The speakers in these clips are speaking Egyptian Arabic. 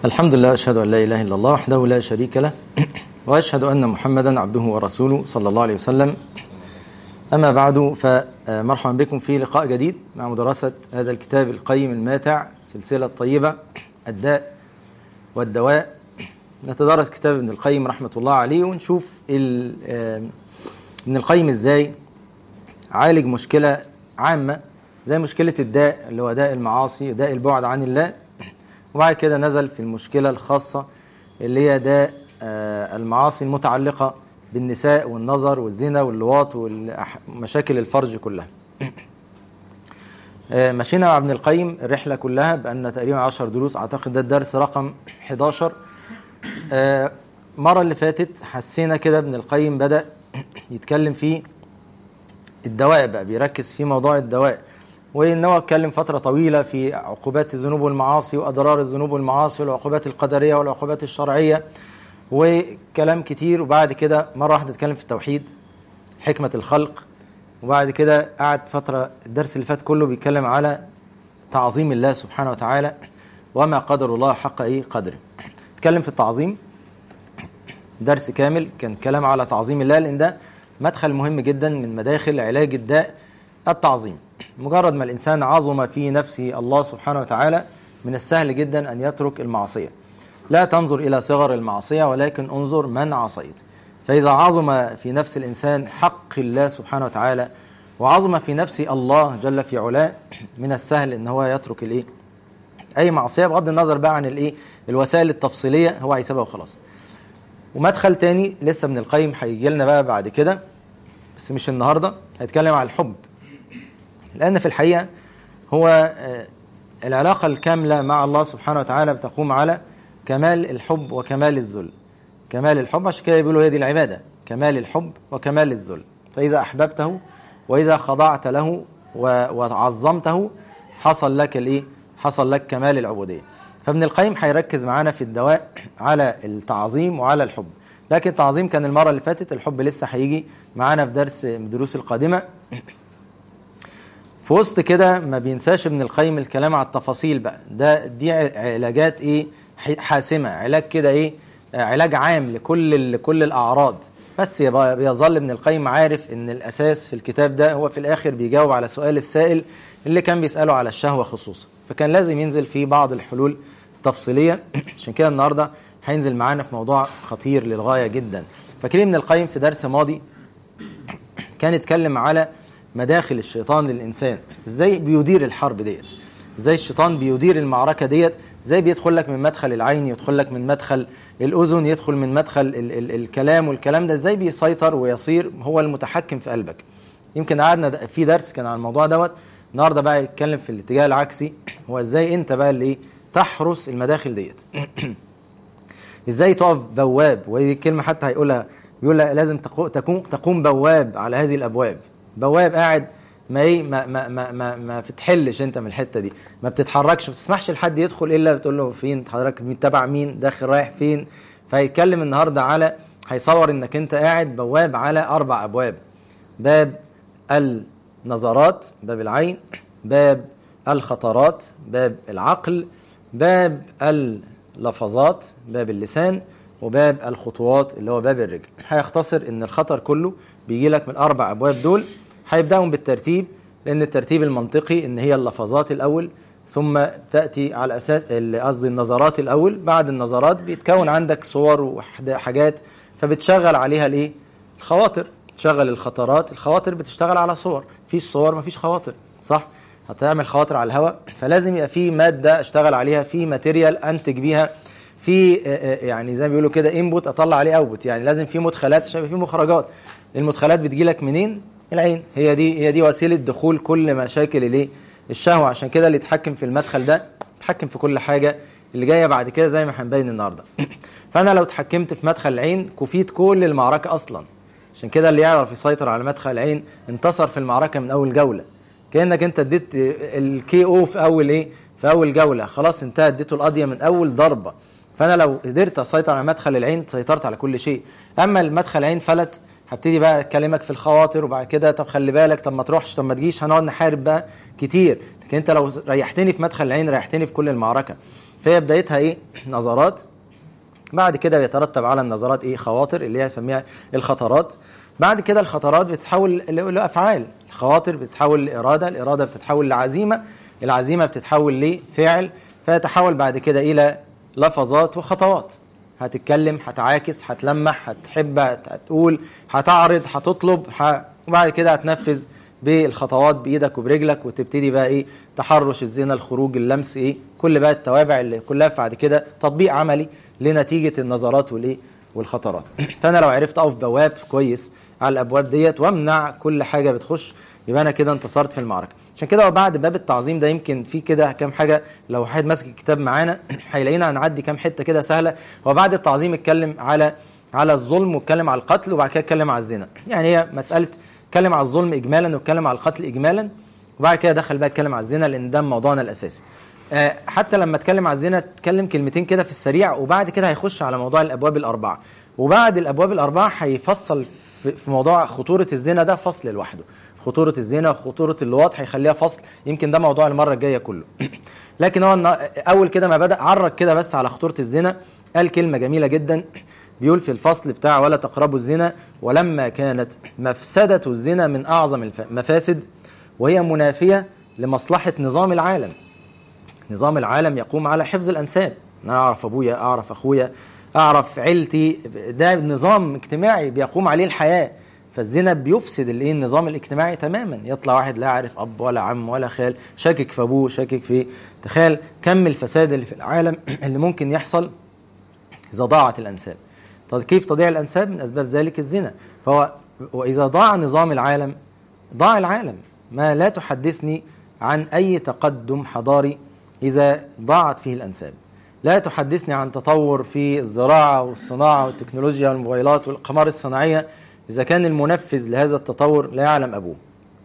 الحمد لله أشهد أن لا إله إلا الله وحده لا شريك له وأشهد أن محمدا عبده ورسوله صلى الله عليه وسلم أما بعد فمرحبا بكم في لقاء جديد مع مدرسة هذا الكتاب القيم الماتع سلسلة طيبة الداء والدواء نتدرس كتاب ابن القيم رحمة الله عليه ونشوف ابن القيم ازاي عالج مشكلة عامة زي مشكلة الداء اللي هو داء المعاصي داء البعد عن الله وبعد كده نزل في المشكلة الخاصة اللي هي داء المعاصي المتعلقة بالنساء والنظر والزنا واللواط ومشاكل الفرج كلها مشينا مع ابن القيم الرحلة كلها بأن تقريبا 10 دروس أعتقد ده الدرس رقم 11 المرة اللي فاتت حسينا كده ابن القيم بدأ يتكلم في الدواء بقى بيركز في موضوع الدواء وان هو اتكلم فتره طويله في عقوبات الذنوب والمعاصي واضرار الذنوب والمعاصي والعقوبات القدريه والعقوبات الشرعيه وكلام كتير وبعد كده مره واحده اتكلم في التوحيد حكمه الخلق وبعد كده قعد فتره الدرس اللي فات كله بيتكلم على تعظيم الله سبحانه وتعالى وما قدر الله حق ايه قدره اتكلم في التعظيم درس كامل كان كلام على تعظيم الله لان ده مدخل مهم جدا من مداخل علاج الداء التعظيم مجرد ما الإنسان عظم في نفسه الله سبحانه وتعالى من السهل جدا أن يترك المعصية لا تنظر إلى صغر المعصية ولكن انظر من عصيت فإذا عظم في نفس الإنسان حق الله سبحانه وتعالى وعظم في نفس الله جل في علاه من السهل أن هو يترك الإيه؟ أي معصية بغض النظر بقى عن الإيه؟ الوسائل التفصيلية هو هيسيبها وخلاص ومدخل تاني لسه ابن القيم هيجي لنا بقى بعد كده بس مش النهارده هيتكلم على الحب لأن في الحقيقة هو العلاقة الكاملة مع الله سبحانه وتعالى بتقوم على كمال الحب وكمال الذل كمال الحب عشان كده بيقولوا هي دي العبادة كمال الحب وكمال الذل فإذا أحببته وإذا خضعت له وعظمته حصل لك الإيه؟ حصل لك كمال العبودية فابن القيم هيركز معانا في الدواء على التعظيم وعلى الحب لكن التعظيم كان المرة اللي فاتت الحب لسه هيجي معانا في درس من الدروس القادمة في وسط كده ما بينساش ابن القيم الكلام على التفاصيل بقى ده دي علاجات ايه حاسمه علاج كده ايه علاج عام لكل لكل الاعراض بس بيظل ابن القيم عارف ان الاساس في الكتاب ده هو في الاخر بيجاوب على سؤال السائل اللي كان بيساله على الشهوه خصوصا فكان لازم ينزل في بعض الحلول التفصيليه عشان كده النهارده هينزل معانا في موضوع خطير للغايه جدا فاكرين ابن القيم في درس ماضي كان اتكلم على مداخل الشيطان للإنسان ازاي بيدير الحرب ديت ازاي الشيطان بيدير المعركة ديت ازاي بيدخل لك من مدخل العين يدخل لك من مدخل الأذن يدخل من مدخل ال ال الكلام والكلام ده ازاي بيسيطر ويصير هو المتحكم في قلبك يمكن قعدنا في درس كان عن الموضوع دوت النهارده بقى يتكلم في الاتجاه العكسي هو ازاي انت بقى اللي تحرس المداخل ديت ازاي تقف بواب ودي كلمه حتى هيقولها بيقول لازم تقوم تقوم بواب على هذه الابواب بواب قاعد ما ايه ما ما ما ما, ما بتحلش انت من الحته دي ما بتتحركش ما بتسمحش لحد يدخل الا بتقول له فين حضرتك تبع مين داخل رايح فين فهيتكلم النهارده على هيصور انك انت قاعد بواب على اربع ابواب باب النظرات باب العين باب الخطرات باب العقل باب اللفظات باب اللسان وباب الخطوات اللي هو باب الرجل هيختصر ان الخطر كله بيجي لك من الاربع ابواب دول هيبداهم بالترتيب لان الترتيب المنطقي ان هي اللفظات الاول ثم تاتي على اساس قصدي النظرات الاول بعد النظرات بيتكون عندك صور وحاجات فبتشغل عليها الايه الخواطر تشغل الخطرات الخواطر بتشتغل على صور فيش صور مفيش خواطر صح هتعمل خواطر على الهواء فلازم يبقى في ماده اشتغل عليها في ماتيريال انتج بيها في يعني زي ما بيقولوا كده انبوت اطلع عليه اوتبوت يعني لازم في مدخلات عشان في مخرجات المدخلات بتجي لك منين العين هي دي هي دي وسيله دخول كل مشاكل الايه الشهوه عشان كده اللي يتحكم في المدخل ده يتحكم في كل حاجه اللي جايه بعد كده زي ما هنبين النهارده فانا لو اتحكمت في مدخل العين كفيت كل المعركه اصلا عشان كده اللي يعرف يسيطر على مدخل العين انتصر في المعركه من اول جوله كانك انت اديت الكي او في اول ايه في اول جوله خلاص انت اديته القضيه من اول ضربه فانا لو قدرت اسيطر على مدخل العين سيطرت على كل شيء اما المدخل العين فلت هبتدي بقى اكلمك في الخواطر وبعد كده طب خلي بالك طب ما تروحش طب ما تجيش هنقعد نحارب بقى كتير لكن انت لو ريحتني في مدخل العين ريحتني في كل المعركه فهي بدايتها ايه نظرات بعد كده بيترتب على النظرات ايه خواطر اللي هي سميها الخطرات بعد كده الخطرات بتتحول ل- لافعال الخواطر بتتحول لاراده الاراده بتتحول لعزيمه العزيمه بتتحول لفعل فيتحول بعد كده الى لفظات وخطوات هتتكلم هتعاكس هتلمح هتحب هت- هتقول هتعرض هتطلب ه... وبعد كده هتنفذ بالخطوات بايدك وبرجلك وتبتدي بقى ايه تحرش الزنا الخروج اللمس ايه كل بقى التوابع اللي كلها بعد كده تطبيق عملي لنتيجه النظرات والايه والخطرات فانا لو عرفت اقف بواب كويس على الابواب ديت وامنع كل حاجه بتخش يبقى انا كده انتصرت في المعركه عشان كده وبعد باب التعظيم ده يمكن في كده كام حاجه لو واحد ماسك الكتاب معانا هيلاقينا هنعدي كام حته كده سهله وبعد التعظيم اتكلم على على الظلم واتكلم على القتل وبعد كده اتكلم على الزنا يعني هي مساله اتكلم على الظلم اجمالا واتكلم على القتل اجمالا وبعد كده دخل بقى اتكلم على الزنا لان ده موضوعنا الاساسي آه، حتى لما اتكلم على الزنا اتكلم كلمتين كده في السريع وبعد كده هيخش على موضوع الابواب الاربعه وبعد الابواب الاربعه هيفصل في في موضوع خطوره الزنا ده فصل لوحده خطوره الزنا وخطوره اللواط هيخليها فصل يمكن ده موضوع المره الجايه كله لكن هو النا- اول كده ما بدا عرج كده بس على خطوره الزنا قال كلمه جميله جدا بيقول في الفصل بتاع ولا تقربوا الزنا ولما كانت مفسده الزنا من اعظم الف- المفاسد وهي منافيه لمصلحه نظام العالم نظام العالم يقوم على حفظ الانساب انا اعرف ابويا اعرف اخويا اعرف عيلتي ده نظام اجتماعي بيقوم عليه الحياه فالزنا بيفسد الايه النظام الاجتماعي تماما يطلع واحد لا يعرف اب ولا عم ولا خال شاكك في ابوه شاكك في تخيل كم الفساد اللي في العالم اللي ممكن يحصل اذا ضاعت الانساب طب كيف تضيع الانساب من اسباب ذلك الزنا فهو واذا ضاع نظام العالم ضاع العالم ما لا تحدثني عن اي تقدم حضاري اذا ضاعت فيه الانساب لا تحدثني عن تطور في الزراعه والصناعه والتكنولوجيا والموبايلات والاقمار الصناعيه اذا كان المنفذ لهذا التطور لا يعلم ابوه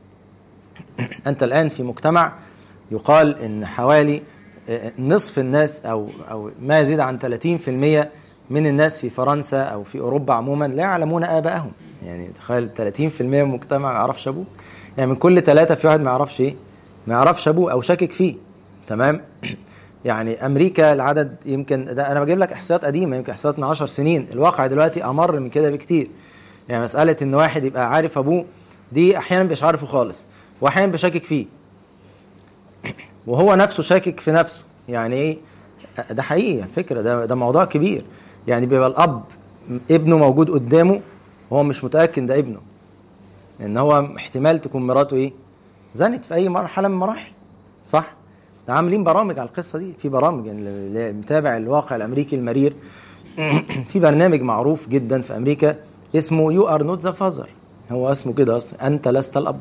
انت الان في مجتمع يقال ان حوالي آه، نصف الناس او او ما يزيد عن 30% من الناس في فرنسا او في اوروبا عموما لا يعلمون ابائهم يعني تخيل 30% من المجتمع ما يعرفش ابوه يعني من كل ثلاثه في واحد ما يعرفش ايه ما يعرفش ابوه او شاكك فيه تمام يعني امريكا العدد يمكن ده انا بجيب لك احصائيات قديمه يمكن احصائيات من 10 سنين الواقع دلوقتي امر من كده بكتير يعني مساله ان واحد يبقى عارف ابوه دي احيانا مش عارفه خالص واحيانا بشاكك فيه وهو نفسه شاكك في نفسه يعني ايه ده حقيقي فكره ده ده موضوع كبير يعني بيبقى الاب ابنه موجود قدامه وهو مش متاكد ده ابنه ان هو احتمال تكون مراته ايه زنت في اي مرحله من المراحل صح ده عاملين برامج على القصه دي في برامج يعني اللي متابع الواقع الامريكي المرير في برنامج معروف جدا في امريكا اسمه يو ار نوت ذا فازر هو اسمه كده اصلا انت لست الاب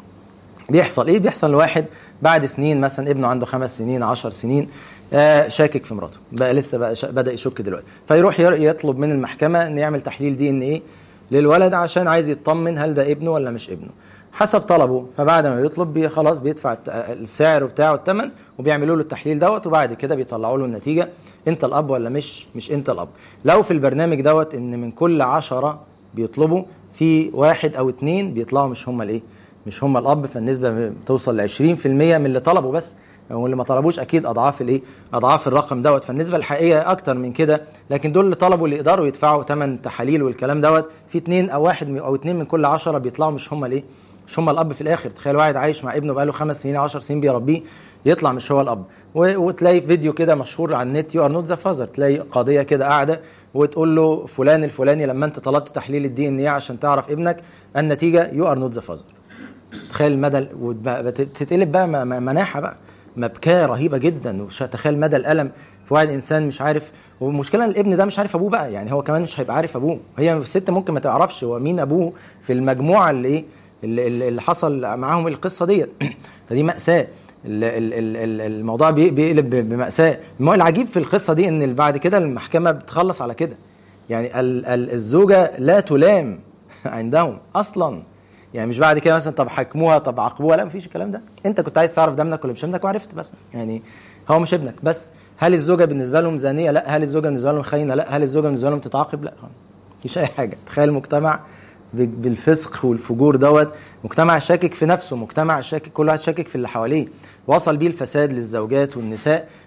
بيحصل ايه بيحصل لواحد بعد سنين مثلا ابنه عنده خمس سنين عشر سنين آه شاكك في مراته بقى لسه بقى شا بدا يشك دلوقتي فيروح ير- يطلب من المحكمه ان يعمل تحليل دي ان ايه للولد عشان عايز يطمن هل ده ابنه ولا مش ابنه حسب طلبه فبعد ما بيطلب بي خلاص بيدفع الت- السعر بتاعه الثمن وبيعملوا له التحليل دوت وبعد كده بيطلعوا له النتيجه انت الاب ولا مش مش انت الاب لو في البرنامج دوت ان من كل عشرة بيطلبوا في واحد او اتنين بيطلعوا مش هم الايه مش هم الاب فالنسبه بتوصل ل 20% من اللي طلبوا بس واللي ما طلبوش اكيد اضعاف الايه اضعاف الرقم دوت فالنسبه الحقيقيه اكتر من كده لكن دول اللي طلبوا اللي يقدروا يدفعوا ثمن تحاليل والكلام دوت في اتنين او واحد او اتنين من كل عشرة بيطلعوا مش هم الايه مش هم الاب في الاخر تخيل واحد عايش مع ابنه بقاله خمس سنين 10 سنين بيربيه يطلع مش هو الاب و- وتلاقي فيديو كده مشهور على النت يو ار نوت ذا فازر تلاقي قضيه كده قاعده وتقول له فلان الفلاني لما انت طلبت تحليل الدي ان ايه عشان تعرف ابنك النتيجه يو ار نوت ذا فازر تخيل مدى تتقلب بقى م- م- مناحه بقى مبكاه رهيبه جدا وش- تخيل مدى الالم في واحد انسان مش عارف والمشكله ان الابن ده مش عارف ابوه بقى يعني هو كمان مش هيبقى عارف ابوه هي الست ممكن ما تعرفش هو مين ابوه في المجموعه اللي ايه اللي, اللي اللي حصل معاهم القصه ديت فدي ماساه ال- ال- ال- ال- الموضوع بي- بيقلب ب- بمأساة المو- العجيب في القصة دي ان بعد كده المحكمة بتخلص على كده يعني ال- ال- الزوجة لا تلام عندهم اصلا يعني مش بعد كده مثلا طب حكموها طب عاقبوها لا مفيش الكلام ده انت كنت عايز تعرف ده ابنك ولا مش ابنك وعرفت بس يعني هو مش ابنك بس هل الزوجه بالنسبه لهم زانيه لا هل الزوجه بالنسبه لهم خاينه لا هل الزوجه بالنسبه لهم تتعاقب لا مفيش اي حاجه تخيل مجتمع ب- بالفسق والفجور دوت مجتمع شاكك في نفسه مجتمع شاكك كل واحد شاكك في اللي حواليه وصل بيه الفساد للزوجات والنساء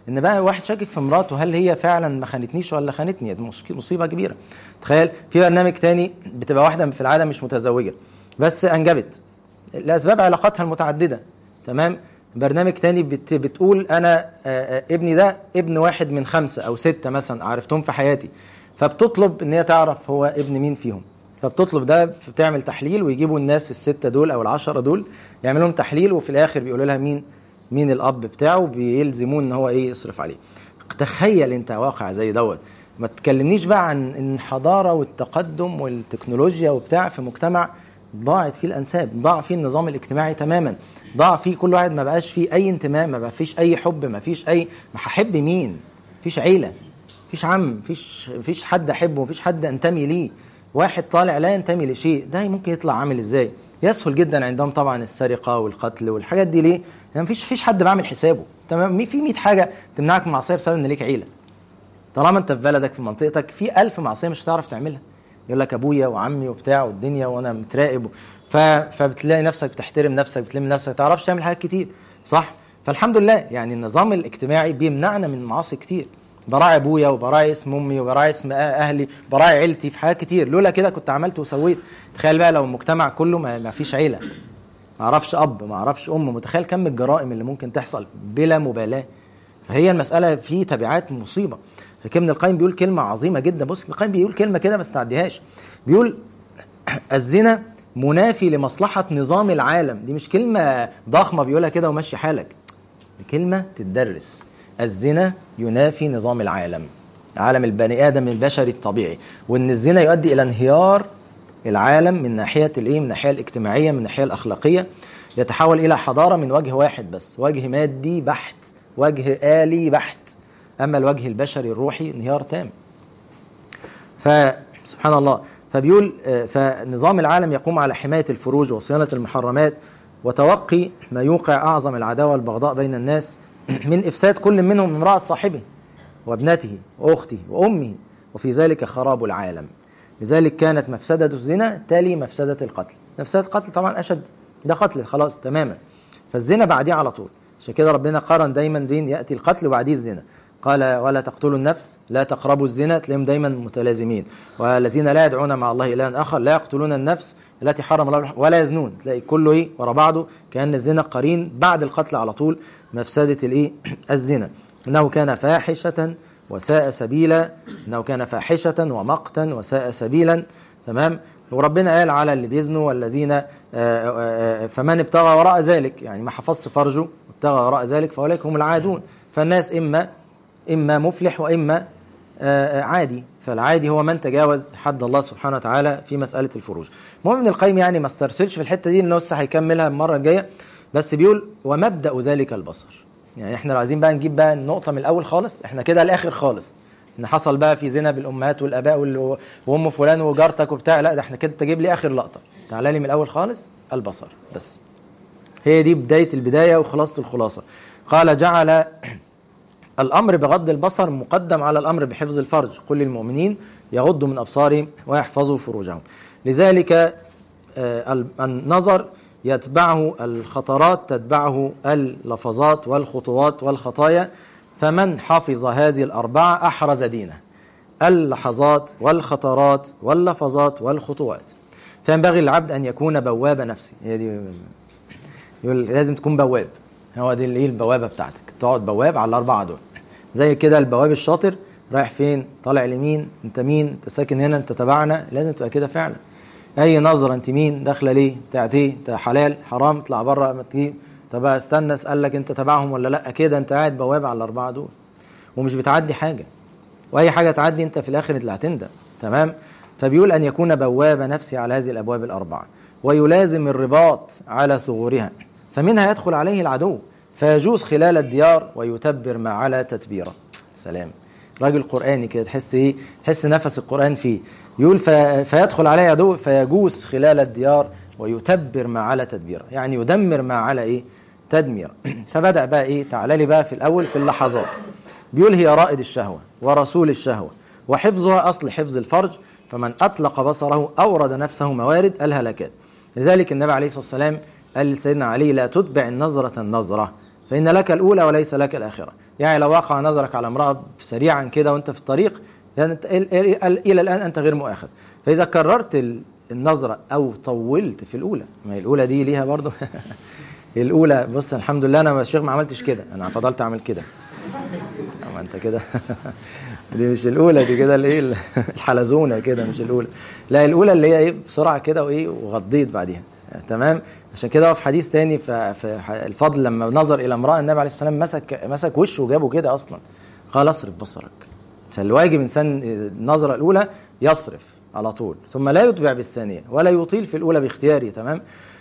ان بقى واحد شاكك في مراته هل هي فعلا ما خانتنيش ولا خانتني دي مش- مصيبه كبيره تخيل في برنامج تاني بتبقى واحده في العاده مش متزوجه بس انجبت لاسباب علاقاتها المتعدده تمام برنامج تاني بت بتقول انا آه، آه، ابني ده ابن واحد من خمسه او سته مثلا عرفتهم في حياتي فبتطلب ان هي تعرف هو ابن مين فيهم فبتطلب ده بتعمل تحليل ويجيبوا الناس السته دول او العشره دول يعملوا لهم تحليل وفي الاخر بيقولوا لها مين مين الاب بتاعه بيلزموه ان هو ايه يصرف عليه تخيل انت واقع زي دوت ما تكلمنيش بقى عن ان الحضاره والتقدم والتكنولوجيا وبتاع في مجتمع ضاعت فيه الانساب ضاع فيه النظام الاجتماعي تماما ضاع فيه كل واحد ما بقاش فيه اي انتماء ما بقى فيش اي حب ما فيش اي ما هحب مين فيش عيله فيش عم فيش فيش حد احبه مفيش حد انتمي ليه واحد طالع لا ينتمي لشيء ده ممكن يطلع عامل ازاي يسهل جدا عندهم طبعا السرقه والقتل والحاجات دي ليه يعني مفيش فيش حد بعمل حسابه تمام مي- في 100 حاجه تمنعك من معصيه بسبب ان ليك عيله طالما انت في بلدك في منطقتك في ألف معصيه مش هتعرف تعملها يقول لك ابويا وعمي وبتاع والدنيا وانا متراقب ف... فبتلاقي نفسك بتحترم نفسك بتلم نفسك ما تعرفش تعمل حاجات كتير صح فالحمد لله يعني النظام الاجتماعي بيمنعنا من معاصي كتير براعي ابويا وبراعي اسم امي وبراعي اسم أه- اهلي براعي عيلتي في حاجات كتير لولا كده كنت عملت وسويت تخيل بقى لو المجتمع كله ما, ما فيش عيله ما اعرفش اب ما اعرفش ام متخيل كم الجرائم اللي ممكن تحصل بلا مبالاه فهي المساله في تبعات مصيبه فكابن القيم بيقول كلمه عظيمه جدا بص ابن القيم بيقول كلمه كده ما تعديهاش بيقول الزنا منافي لمصلحه نظام العالم دي مش كلمه ضخمه بيقولها كده ومشي حالك دي كلمه تدرس الزنا ينافي نظام العالم عالم البني ادم البشري الطبيعي وان الزنا يؤدي الى انهيار العالم من ناحيه الايه من الناحيه الاجتماعيه من الناحيه الاخلاقيه يتحول الى حضاره من وجه واحد بس وجه مادي بحت وجه آلي بحت اما الوجه البشري الروحي انهيار تام فسبحان الله فبيقول آه، فنظام العالم يقوم على حمايه الفروج وصيانه المحرمات وتوقي ما يوقع اعظم العداوه والبغضاء بين الناس من افساد كل منهم امراه صاحبه وابنته واخته وامه وفي ذلك خراب العالم لذلك كانت مفسده الزنا تالي مفسده القتل مفسده القتل طبعا اشد ده قتل خلاص تماما فالزنا بعديه على طول عشان كده ربنا قارن دايما بين ياتي القتل وبعديه الزنا قال ولا تقتلوا النفس لا تقربوا الزنا تلاقيهم دايما متلازمين والذين لا يدعون مع الله الها اخر لا يقتلون النفس التي حرم الله ولا يزنون تلاقي كله ايه ورا بعضه كان الزنا قرين بعد القتل على طول مفسده الايه الزنا انه كان فاحشه وساء سبيلا انه كان فاحشه ومقتا وساء سبيلا تمام وربنا قال على اللي بيزنوا والذين آه، آه، آه، فمن ابتغى وراء ذلك يعني ما حفظش فرجه وابتغى وراء ذلك فاولئك هم العادون فالناس اما اما مفلح واما آه، آه، عادي فالعادي هو من تجاوز حد الله سبحانه وتعالى في مساله الفروج المهم ابن القيم يعني ما استرسلش في الحته دي انه لسه هيكملها المره الجايه بس بيقول ومبدا ذلك البصر يعني احنا لو عايزين بقى نجيب بقى النقطه من الاول خالص احنا كده الاخر خالص ان حصل بقى في زنا بالامهات والاباء وال- وام فلان وجارتك وبتاع لا ده احنا كده تجيب لي اخر لقطه تعالى لي من الاول خالص البصر بس هي دي بدايه البدايه وخلاصه الخلاصه قال جعل الامر بغض البصر مقدم على الامر بحفظ الفرج قل للمؤمنين يغضوا من ابصارهم ويحفظوا فروجهم لذلك آه، ال- النظر يتبعه الخطرات تتبعه اللفظات والخطوات والخطايا فمن حفظ هذه الاربعه احرز دينه اللحظات والخطرات واللفظات والخطوات فينبغي للعبد ان يكون بواب نفسه هي دي يقول لازم تكون بواب هو دي الايه البوابه بتاعتك تقعد بواب على الاربعه دول زي كده البواب الشاطر رايح فين طالع لمين انت مين انت ساكن هنا انت تبعنا لازم تبقى كده فعلا اي نظره انت مين داخله ليه بتاعت ايه انت حلال حرام اطلع بره ما تجيب طب استنى اسالك انت تبعهم ولا لا كده انت قاعد بواب على الاربعه دول ومش بتعدي حاجه واي حاجه تعدي انت في الاخر اللي هتندم تمام فبيقول ان يكون بواب نفسي على هذه الابواب الاربعه ويلازم الرباط على ثغورها فمنها يدخل عليه العدو فيجوز خلال الديار ويتبر ما على تتبيره سلام راجل قراني كده تحس ايه تحس نفس القران فيه يقول في فيدخل عليه عدو فيجوز خلال الديار ويتبر ما على تدبيره يعني يدمر ما على ايه تدمير فبدا بقى ايه تعالى لي بقى في الاول في اللحظات بيقول هي رائد الشهوة ورسول الشهوة وحفظها أصل حفظ الفرج فمن أطلق بصره أورد نفسه موارد الهلكات لذلك النبي عليه الصلاة والسلام قال لسيدنا علي لا تتبع النظرة النظرة فإن لك الأولى وليس لك الآخرة يعني لو وقع نظرك على امراه سريعا كده وانت في الطريق يعني أنت ال- ال- الى الان انت غير مؤاخذ فاذا كررت ال- النظره او طولت في الاولى ما هي الاولى دي ليها برضه الاولى بص الحمد لله انا يا شيخ ما عملتش كده انا فضلت اعمل كده ما انت كده دي مش الاولى دي كده الايه الحلزونه كده مش الاولى لا الاولى اللي هي ايه بسرعه كده وايه وغضيت بعديها تمام عشان كده هو في حديث تاني في في الفضل لما نظر الى امراه النبي عليه الصلاه والسلام مسك مسك وشه وجابه كده اصلا قال اصرف بصرك فالواجب انسان النظره الاولى يصرف على طول ثم لا يتبع بالثانيه ولا يطيل في الاولى باختياره تمام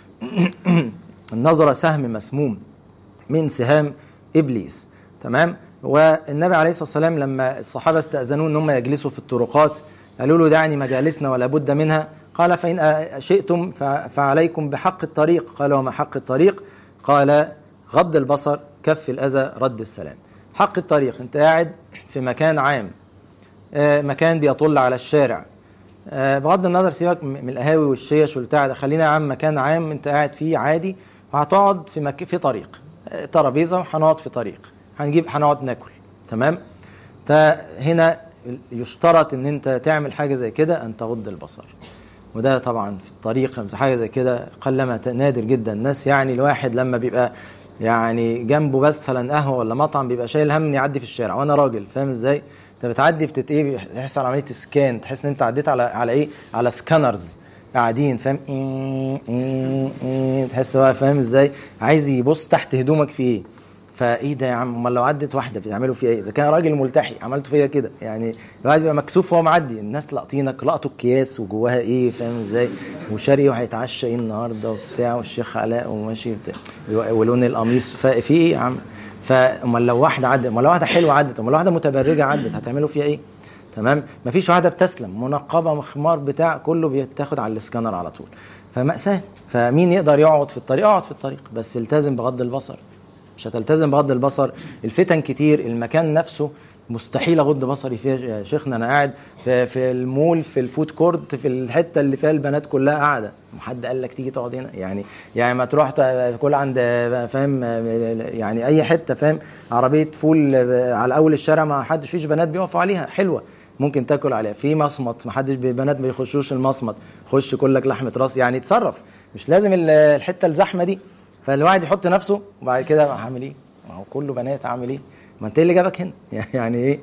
النظره سهم مسموم من سهام ابليس تمام والنبي عليه الصلاه والسلام لما الصحابه استاذنوه ان هم يجلسوا في الطرقات قالوا له دعني مجالسنا ولا بد منها قال فان شئتم ف- فعليكم بحق الطريق قال وما حق الطريق قال غض البصر كف الاذى رد السلام حق الطريق انت قاعد في مكان عام آه، مكان بيطل على الشارع آه، بغض النظر سيبك م- من القهاوي والشيش والبتاع ده خلينا يا عم مكان عام انت قاعد فيه عادي وهتقعد في مك... في طريق آه، ترابيزه وهنقعد في طريق هنجيب هنقعد ناكل تمام هنا يشترط ان انت تعمل حاجه زي كده ان تغض البصر وده طبعا في الطريق حاجه زي كده قلما ت- نادر جدا الناس يعني الواحد لما بيبقى يعني جنبه بس مثلا قهوه ولا مطعم بيبقى شايل هم إن يعدي في الشارع وانا راجل فاهم ازاي انت بتعدي بتت ايه بيحصل عمليه سكان تحس ان انت عديت على على ايه على سكانرز قاعدين فاهم إيه إيه إيه تحس بقى فاهم ازاي عايز يبص تحت هدومك في ايه فايه ده يا عم امال لو عدت واحده بتعملوا فيها ايه اذا كان راجل ملتحي عملتوا فيا كده يعني الواحد بيبقى مكسوف وهو معدي الناس لاقطينك لقطوا الكياس وجواها ايه فاهم ازاي وشاري وهيتعشى ايه النهارده وبتاع والشيخ علاء وماشي بتاع ولون القميص ففي ايه يا عم فامال لو واحده عدت امال لو واحده حلوه عدت امال لو واحده متبرجه عدت هتعملوا فيها ايه تمام مفيش واحده بتسلم منقبه خمار بتاع كله بيتاخد على الاسكانر على طول فمأساة فمين يقدر يقعد في الطريق اقعد في الطريق بس التزم بغض البصر مش هتلتزم بغض البصر الفتن كتير المكان نفسه مستحيل اغض بصري فيه يا شيخنا انا قاعد في, في المول في الفود كورت في الحته اللي فيها البنات كلها قاعده حد قال لك تيجي تقعد هنا يعني يعني ما تروح تاكل عند فاهم يعني اي حته فاهم عربيه فول على اول الشارع ما حدش فيش بنات بيقفوا عليها حلوه ممكن تاكل عليها في مصمت ما حدش بنات ما بيخشوش المصمت خش كلك لحمه راس يعني اتصرف مش لازم الحته الزحمه دي فالواحد يحط نفسه وبعد كده هعمل ايه؟ ما هو كله بنات اعمل ايه؟ ما انت اللي جابك هنا يعني ايه؟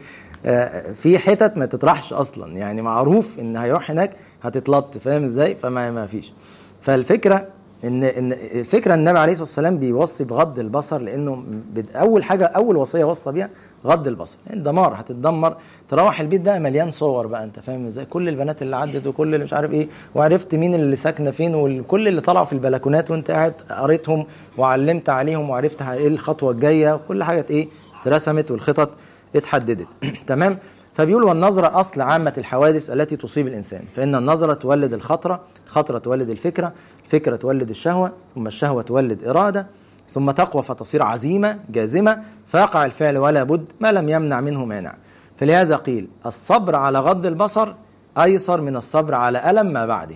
آه في حتت ما تطرحش اصلا يعني معروف ان هيروح هناك هتتلط فاهم ازاي؟ فما ما فيش. فالفكره ان ان الفكره النبي عليه الصلاه والسلام بيوصي بغض البصر لانه اول حاجه اول وصيه وصى بيها غض البصر الدمار هتتدمر تروح البيت بقى مليان صور بقى انت فاهم ازاي كل البنات اللي عدت وكل اللي مش عارف ايه وعرفت مين اللي ساكنه فين وكل اللي طلعوا في البلكونات وانت قاعد قريتهم وعلمت عليهم وعرفت ايه الخطوه الجايه وكل حاجه ايه اترسمت والخطط اتحددت تمام فبيقول والنظرة أصل عامة الحوادث التي تصيب الإنسان فإن النظرة تولد الخطرة الخطرة تولد الفكرة الفكرة تولد الشهوة ثم الشهوة تولد إرادة ثم تقوى فتصير عزيمة جازمة فيقع الفعل ولا بد ما لم يمنع منه مانع فلهذا قيل الصبر على غض البصر أيسر من الصبر على ألم ما بعده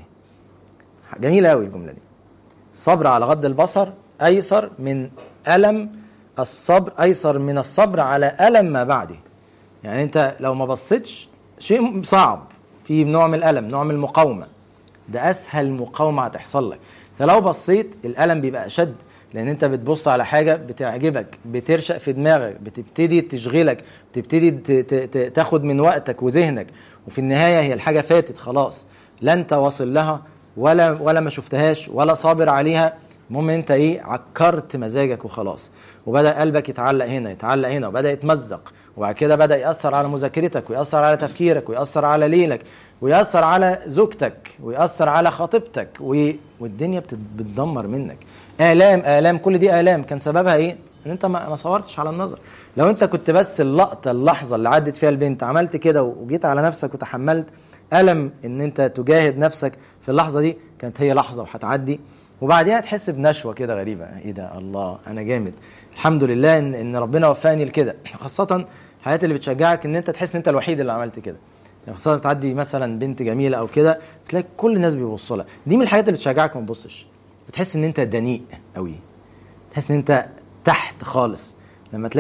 جميلة أوي الجملة دي الصبر على غض البصر أيسر من ألم الصبر أيسر من الصبر على ألم ما بعده يعني أنت لو ما بصيتش شيء صعب في نوع من الألم نوع من المقاومة ده أسهل مقاومة هتحصل لك فلو بصيت الألم بيبقى أشد لان انت بتبص على حاجه بتعجبك بترشق في دماغك بتبتدي تشغلك بتبتدي تاخد من وقتك وذهنك وفي النهايه هي الحاجه فاتت خلاص لا انت واصل لها ولا ولا ما شفتهاش ولا صابر عليها المهم انت ايه عكرت مزاجك وخلاص وبدا قلبك يتعلق هنا يتعلق هنا وبدا يتمزق وبعد كده بدا ياثر على مذاكرتك وياثر على تفكيرك وياثر على ليلك ويأثر على زوجتك ويأثر على خطيبتك و... والدنيا بتدمر منك آلام آلام كل دي آلام كان سببها إيه؟ إن أنت ما صورتش على النظر لو أنت كنت بس اللقطة اللحظة اللي عدت فيها البنت عملت كده وجيت على نفسك وتحملت ألم إن أنت تجاهد نفسك في اللحظة دي كانت هي لحظة وهتعدي وبعديها تحس بنشوة كده غريبة إيه ده الله أنا جامد الحمد لله إن, إن ربنا وفقني لكده خاصة الحياة اللي بتشجعك إن أنت تحس إن أنت الوحيد اللي عملت كده يعني خاصة تعدي مثلا بنت جميلة أو كده تلاقي كل الناس بيبصوا لها دي من الحاجات اللي بتشجعك ما تبصش بتحس إن أنت دنيء قوي تحس إن أنت تحت خالص لما تلاقي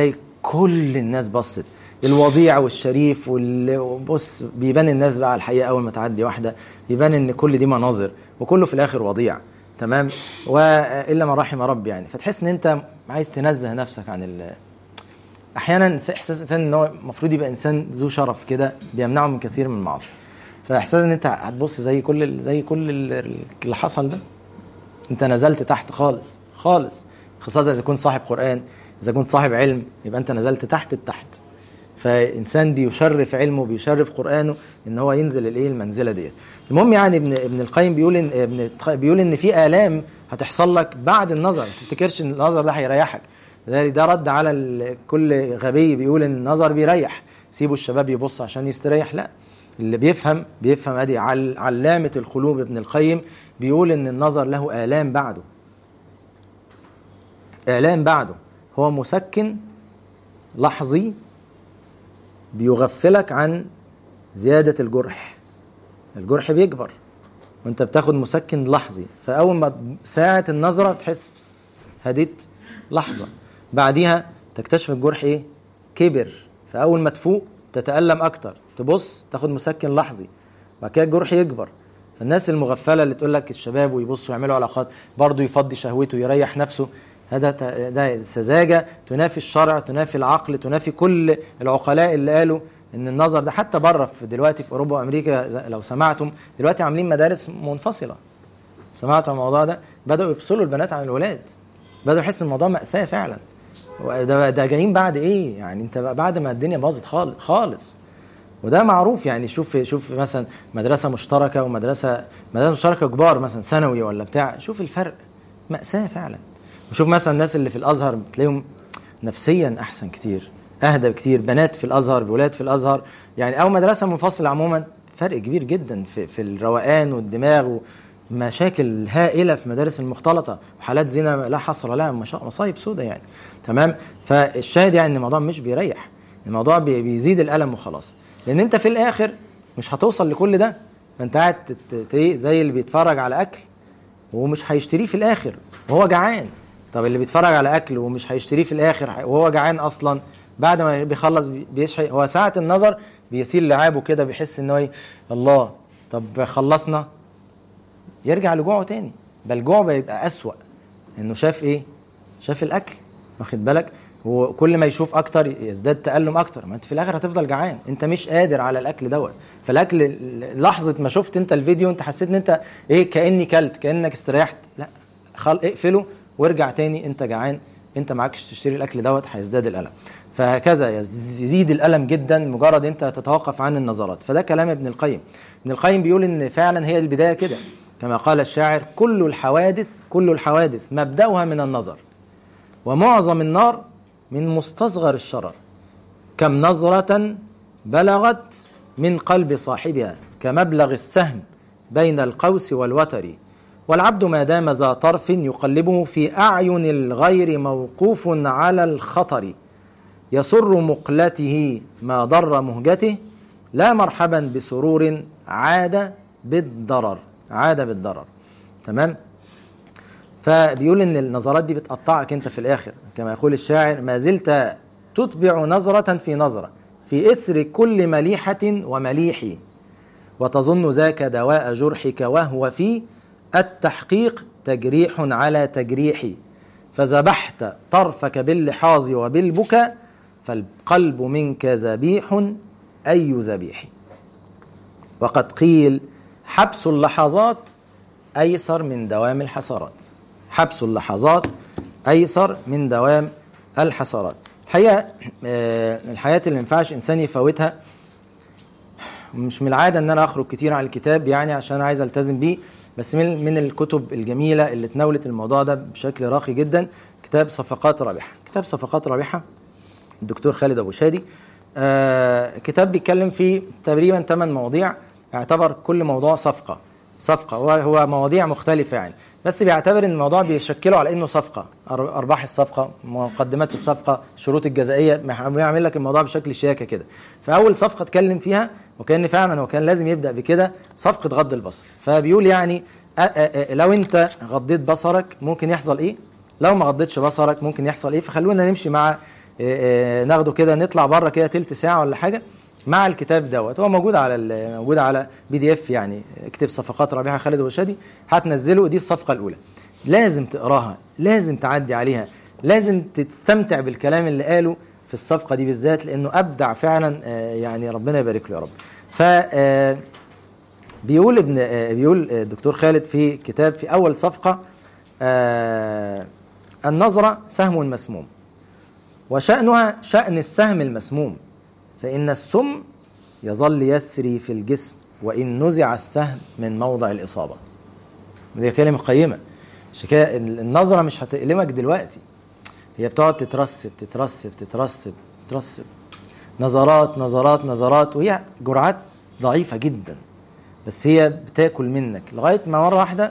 كل الناس بصت الوضيع والشريف بص بيبان الناس بقى على الحقيقه اول ما تعدي واحده يبان ان كل دي مناظر وكله في الاخر وضيع تمام والا ما رحم ربي يعني فتحس ان انت عايز تنزه نفسك عن ال احيانا احساس الانسان ان هو المفروض يبقى انسان ذو شرف كده بيمنعه من كثير من المعاصي فاحساس ان انت هتبص زي كل زي كل اللي حصل ده انت نزلت تحت خالص خالص خاصه اذا كنت صاحب قران اذا كنت صاحب علم يبقى انت نزلت تحت التحت فانسان بيشرف علمه بيشرف قرانه ان هو ينزل الايه المنزله ديت المهم يعني ابن ابن القيم بيقول ان ابن بيقول ان في الام هتحصل لك بعد النظر ما تفتكرش ان النظر ده هيريحك ده ده رد على كل غبي بيقول ان النظر بيريح سيبوا الشباب يبص عشان يستريح لا اللي بيفهم بيفهم ادي علامه القلوب ابن القيم بيقول ان النظر له الام بعده اعلام بعده هو مسكن لحظي بيغفلك عن زيادة الجرح الجرح بيكبر وانت بتاخد مسكن لحظي فأول ما ساعة النظرة تحس هديت لحظة بعديها تكتشف الجرح ايه كبر فأول ما تفوق تتألم أكتر تبص تاخد مسكن لحظي بعد كده الجرح يكبر فالناس المغفلة اللي تقول لك الشباب ويبصوا يعملوا علاقات برضه يفضي شهوته يريح نفسه هذا ده سذاجة تنافي الشرع تنافي العقل تنافي كل العقلاء اللي قالوا ان النظر ده حتى بره في دلوقتي في اوروبا وامريكا لو سمعتم دلوقتي عاملين مدارس منفصله سمعتوا الموضوع ده بداوا يفصلوا البنات عن الولاد بداوا يحسوا الموضوع ماساه فعلا ده ده جايين بعد ايه يعني انت بعد ما الدنيا باظت خالص خالص وده معروف يعني شوف شوف مثلا مدرسه مشتركه ومدرسه مدرسه مشتركه كبار مثلا ثانوي ولا بتاع شوف الفرق ماساه فعلا وشوف مثلا الناس اللي في الازهر بتلاقيهم نفسيا احسن كتير اهدى بكتير بنات في الازهر بولاد في الازهر يعني او مدرسه منفصله عموما فرق كبير جدا في في الروقان والدماغ مشاكل هائله في مدارس المختلطه وحالات زنا لا حصر لها مصايب سودة يعني تمام فالشاهد يعني ان الموضوع مش بيريح الموضوع بيزيد الالم وخلاص لان انت في الاخر مش هتوصل لكل ده فانت قاعد زي اللي بيتفرج على اكل ومش هيشتريه في الاخر وهو جعان طب اللي بيتفرج على اكل ومش هيشتريه في الاخر وهو جعان اصلا بعد ما بيخلص بيشحي هو ساعة النظر بيسيل لعابه كده بيحس ان هو الله طب خلصنا يرجع لجوعه تاني بل جوعه بيبقى أسوأ انه شاف ايه شاف الاكل واخد بالك وكل ما يشوف اكتر يزداد تألم اكتر ما انت في الاخر هتفضل جعان انت مش قادر على الاكل دوت فالاكل لحظه ما شفت انت الفيديو انت حسيت ان انت ايه كاني كلت كانك استريحت لا خل اقفله وارجع تاني انت جعان انت معكش تشتري الاكل دوت هيزداد الالم فهكذا يزيد الالم جدا مجرد انت تتوقف عن النظرات فده كلام ابن القيم ابن القيم بيقول ان فعلا هي البدايه كده كما قال الشاعر كل الحوادث كل الحوادث مبداها من النظر ومعظم النار من مستصغر الشرر كم نظرة بلغت من قلب صاحبها كمبلغ السهم بين القوس والوتر والعبد ما دام ذا طرف يقلبه في أعين الغير موقوف على الخطر يسر مقلته ما ضر مهجته لا مرحبا بسرور عاد بالضرر عاد بالضرر تمام فبيقول ان النظرات دي بتقطعك انت في الاخر كما يقول الشاعر ما زلت تتبع نظرة في نظرة في إثر كل مليحة ومليح وتظن ذاك دواء جرحك وهو في التحقيق تجريح على تجريح فذبحت طرفك باللحاظ وبالبكاء فالقلب منك ذبيح أي ذبيح وقد قيل حبس اللحظات أيسر من دوام الحسرات حبس اللحظات أيسر من دوام الحسرات الحقيقة الحياة اللي ما ينفعش إنسان يفوتها مش من العادة إن أنا أخرج كتير عن الكتاب يعني عشان عايز ألتزم بيه بس من من الكتب الجميلة اللي تناولت الموضوع ده بشكل راقي جدا كتاب صفقات رابحة كتاب صفقات رابحة الدكتور خالد أبو شادي آه كتاب بيتكلم فيه تقريبا 8 مواضيع يعتبر كل موضوع صفقة صفقة وهو مواضيع مختلفة يعني بس بيعتبر ان الموضوع بيشكله على انه صفقه ارباح الصفقه مقدمات الصفقه الشروط الجزائيه بيعمل لك الموضوع بشكل شياكه كده فاول صفقه اتكلم فيها وكان فعلا هو كان لازم يبدا بكده صفقه غض البصر فبيقول يعني أ أ أ لو انت غضيت بصرك ممكن يحصل ايه لو ما غضيتش بصرك ممكن يحصل ايه فخلونا نمشي مع آه، آه، ناخده كده نطلع بره كده تلت ساعه ولا حاجه مع الكتاب دوت هو موجود على ال- موجود على بي دي اف يعني اكتب صفقات ربيعه خالد وشادي هتنزله دي الصفقه الاولى لازم تقراها لازم تعدي عليها لازم تستمتع بالكلام اللي قاله في الصفقه دي بالذات لانه ابدع فعلا آه، يعني ربنا يبارك له يا رب ف آه، بيقول ابن آه، بيقول آه، الدكتور خالد في كتاب في اول صفقه آه، النظره سهم مسموم وشأنها شأن السهم المسموم فإن السم يظل يسري في الجسم وإن نزع السهم من موضع الإصابة دي كلمة قيمة عشان كده النظرة مش هتألمك دلوقتي هي بتقعد تترسب تترسب تترسب تترسب نظرات نظرات نظرات وهي جرعات ضعيفة جدا بس هي بتاكل منك لغاية ما مرة واحدة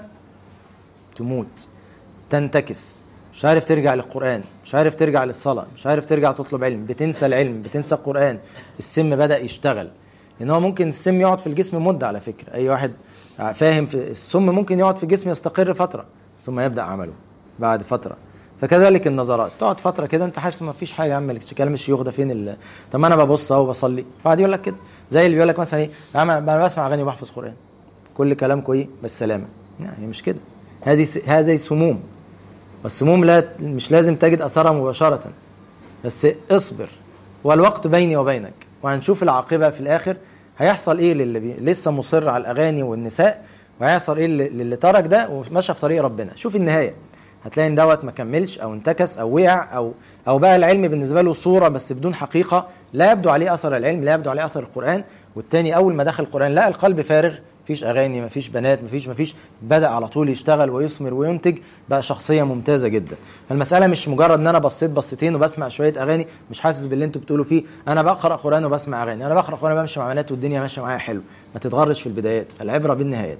تموت تنتكس مش عارف ترجع للقرآن مش عارف ترجع للصلاة مش عارف ترجع تطلب علم بتنسى العلم بتنسى القرآن السم بدأ يشتغل لأن هو ممكن السم يقعد في الجسم مدة على فكرة أي واحد فاهم في السم ممكن يقعد في الجسم يستقر فترة ثم يبدأ عمله بعد فترة فكذلك النظرات تقعد فترة كده أنت حاسس ما فيش حاجة يا عم كلام الشيوخ ده فين ال... طب ما أنا ببص أهو بصلي فقعد يقول لك كده زي اللي بيقول لك مثلا إيه يا عم أنا بسمع أغاني وبحفظ قرآن كل كلامكم إيه بالسلامة يعني هي مش كده هذه س... هذه سموم والسموم لا مش لازم تجد اثرها مباشره بس اصبر والوقت بيني وبينك وهنشوف العاقبه في الاخر هيحصل ايه للي بي... لسه مصر على الاغاني والنساء وهيحصل ايه للي, للي ترك ده ومشى في طريق ربنا شوف النهايه هتلاقي ان دوت ما كملش او انتكس او وقع او او بقى العلم بالنسبه له صوره بس بدون حقيقه لا يبدو عليه اثر العلم لا يبدو عليه اثر القران والتاني اول ما دخل القران لا القلب فارغ مفيش اغاني مفيش بنات مفيش مفيش بدا على طول يشتغل ويثمر وينتج بقى شخصيه ممتازه جدا فالمساله مش مجرد ان انا بصيت بصتين وبسمع شويه اغاني مش حاسس باللي انتوا بتقولوا فيه انا بقرا قران وبسمع اغاني انا بقرا قران بمشي مع بنات والدنيا ماشيه معايا حلو ما تتغرش في البدايات العبره بالنهايات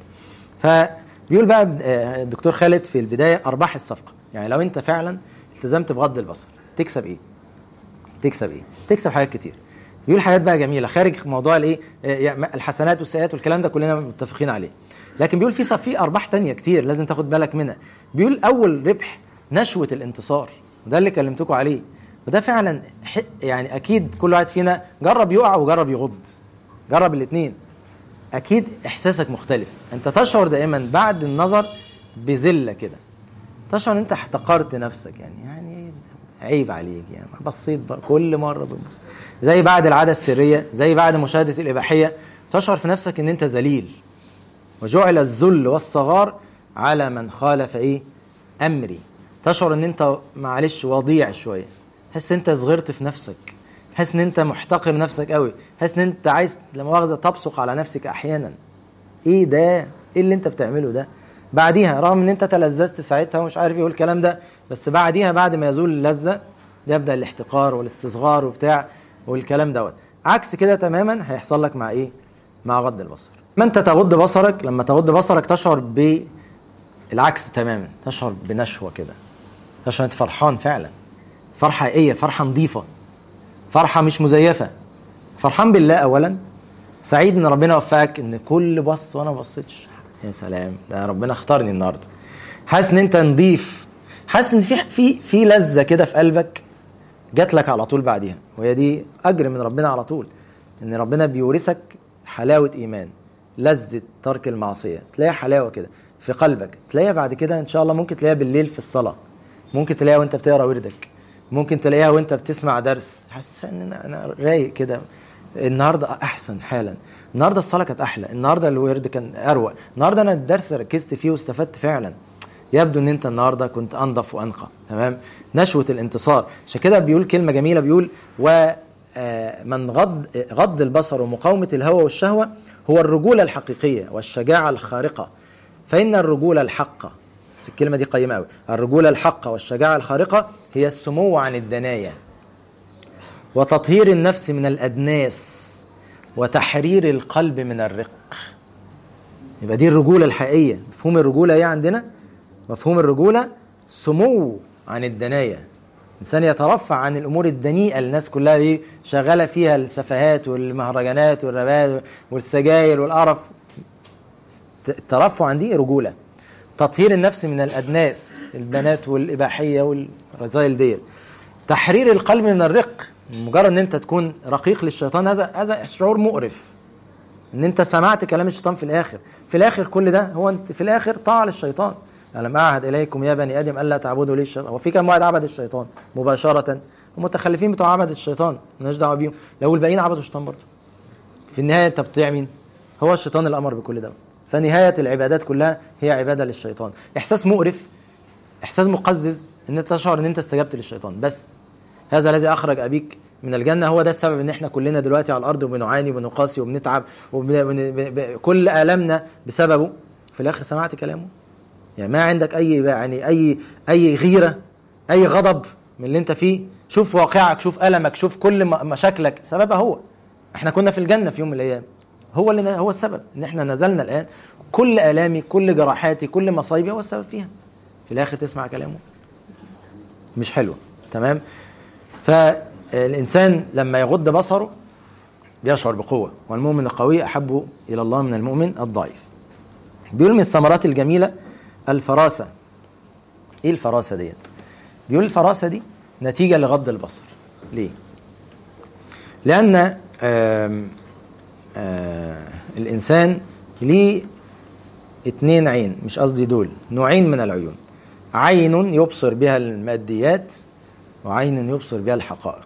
فبيقول بقى الدكتور خالد في البدايه ارباح الصفقه يعني لو انت فعلا التزمت بغض البصر تكسب ايه تكسب ايه تكسب حاجات كتير بيقول حاجات بقى جميله خارج موضوع الايه الحسنات والسيئات والكلام ده كلنا متفقين عليه لكن بيقول في في ارباح تانية كتير لازم تاخد بالك منها بيقول اول ربح نشوه الانتصار وده اللي كلمتكم عليه وده فعلا يعني اكيد كل واحد فينا جرب يقع وجرب يغض جرب الاثنين اكيد احساسك مختلف انت تشعر دائما بعد النظر بذله كده تشعر ان انت احتقرت نفسك يعني يعني عيب عليك يعني بصيت كل مره بتبص زي بعد العاده السريه زي بعد مشاهده الاباحيه تشعر في نفسك ان انت ذليل وجعل الذل والصغار على من خالف ايه امري تشعر ان انت معلش وضيع شويه تحس انت صغرت في نفسك تحس ان انت محتقر نفسك قوي تحس ان انت عايز لما مؤاخذه تبصق على نفسك احيانا ايه ده ايه اللي انت بتعمله ده بعديها رغم ان انت تلذذت ساعتها ومش عارف ايه الكلام ده بس بعديها بعد ما يزول اللذه يبدا الاحتقار والاستصغار وبتاع والكلام دوت عكس كده تماما هيحصل لك مع ايه مع غض البصر ما انت تغض بصرك لما تغض بصرك تشعر بالعكس تماما تشعر بنشوه كده تشعر انت فرحان فعلا فرحه حقيقيه فرحه نظيفه فرحه مش مزيفه فرحان بالله اولا سعيد ان ربنا وفقك ان كل بص وانا ما بصيتش يا سلام ده ربنا اختارني النهارده حاسس ان انت نضيف حاسس ان في في في لذه كده في قلبك جات لك على طول بعديها وهي دي اجر من ربنا على طول ان ربنا بيورثك حلاوه ايمان لذه ترك المعصيه تلاقيها حلاوه كده في قلبك تلاقيها بعد كده ان شاء الله ممكن تلاقيها بالليل في الصلاه ممكن تلاقيها وانت بتقرا وردك ممكن تلاقيها وانت بتسمع درس حاسس ان انا انا رايق كده النهارده احسن حالا النهارده الصلاه كانت احلى النهارده الورد كان اروق النهارده انا الدرس ركزت فيه واستفدت فعلا يبدو ان انت النهارده كنت انظف وانقى تمام نشوه الانتصار عشان كده بيقول كلمه جميله بيقول ومن غض غض البصر ومقاومه الهوى والشهوه هو الرجوله الحقيقيه والشجاعه الخارقه فان الرجوله الحقه بس الكلمه دي قيمه قوي الرجوله الحقه والشجاعه الخارقه هي السمو عن الدنايا وتطهير النفس من الادناس وتحرير القلب من الرق يبقى دي الرجوله الحقيقيه مفهوم الرجوله ايه عندنا مفهوم الرجوله سمو عن الدنايا الانسان يترفع عن الامور الدنيئه اللي الناس كلها ايه شغاله فيها السفهات والمهرجانات والربات والسجاير والقرف الترفع عن دي رجوله تطهير النفس من الادناس البنات والاباحيه والرذائل ديت تحرير القلب من الرق مجرد ان انت تكون رقيق للشيطان هذا هذا شعور مقرف ان انت سمعت كلام الشيطان في الاخر في الاخر كل ده هو انت في الاخر طاعه للشيطان ألم أعهد إليكم يا بني آدم ألا تعبدوا لي الشيطان وفي كم واحد عبد الشيطان مباشرة المتخلفين بتوع عبد الشيطان مالناش دعوة بيهم لو الباقيين عبدوا الشيطان برضه في النهاية أنت بتطيع مين؟ هو الشيطان الأمر بكل ده فنهاية العبادات كلها هي عبادة للشيطان إحساس مقرف إحساس مقزز إن أنت تشعر إن أنت استجبت للشيطان بس هذا الذي أخرج أبيك من الجنة هو ده السبب إن إحنا كلنا دلوقتي على الأرض وبنعاني وبنقاسي وبنتعب وكل آلامنا بسببه في الآخر سمعت كلامه يعني ما عندك أي يعني أي أي غيرة أي غضب من اللي أنت فيه شوف واقعك شوف ألمك شوف كل مشاكلك سببها هو إحنا كنا في الجنة في يوم من الأيام هو اللي هو السبب ان احنا نزلنا الان كل الامي كل جراحاتي كل مصايبي هو السبب فيها في الاخر تسمع كلامه مش حلو تمام فالانسان لما يغض بصره بيشعر بقوه والمؤمن القوي احب الى الله من المؤمن الضعيف بيقول من الثمرات الجميله الفراسه ايه الفراسه ديت بيقول الفراسه دي نتيجه لغض البصر ليه لان آم آه الإنسان ليه اتنين عين مش قصدي دول نوعين من العيون عين يبصر بها الماديات وعين يبصر بها الحقائق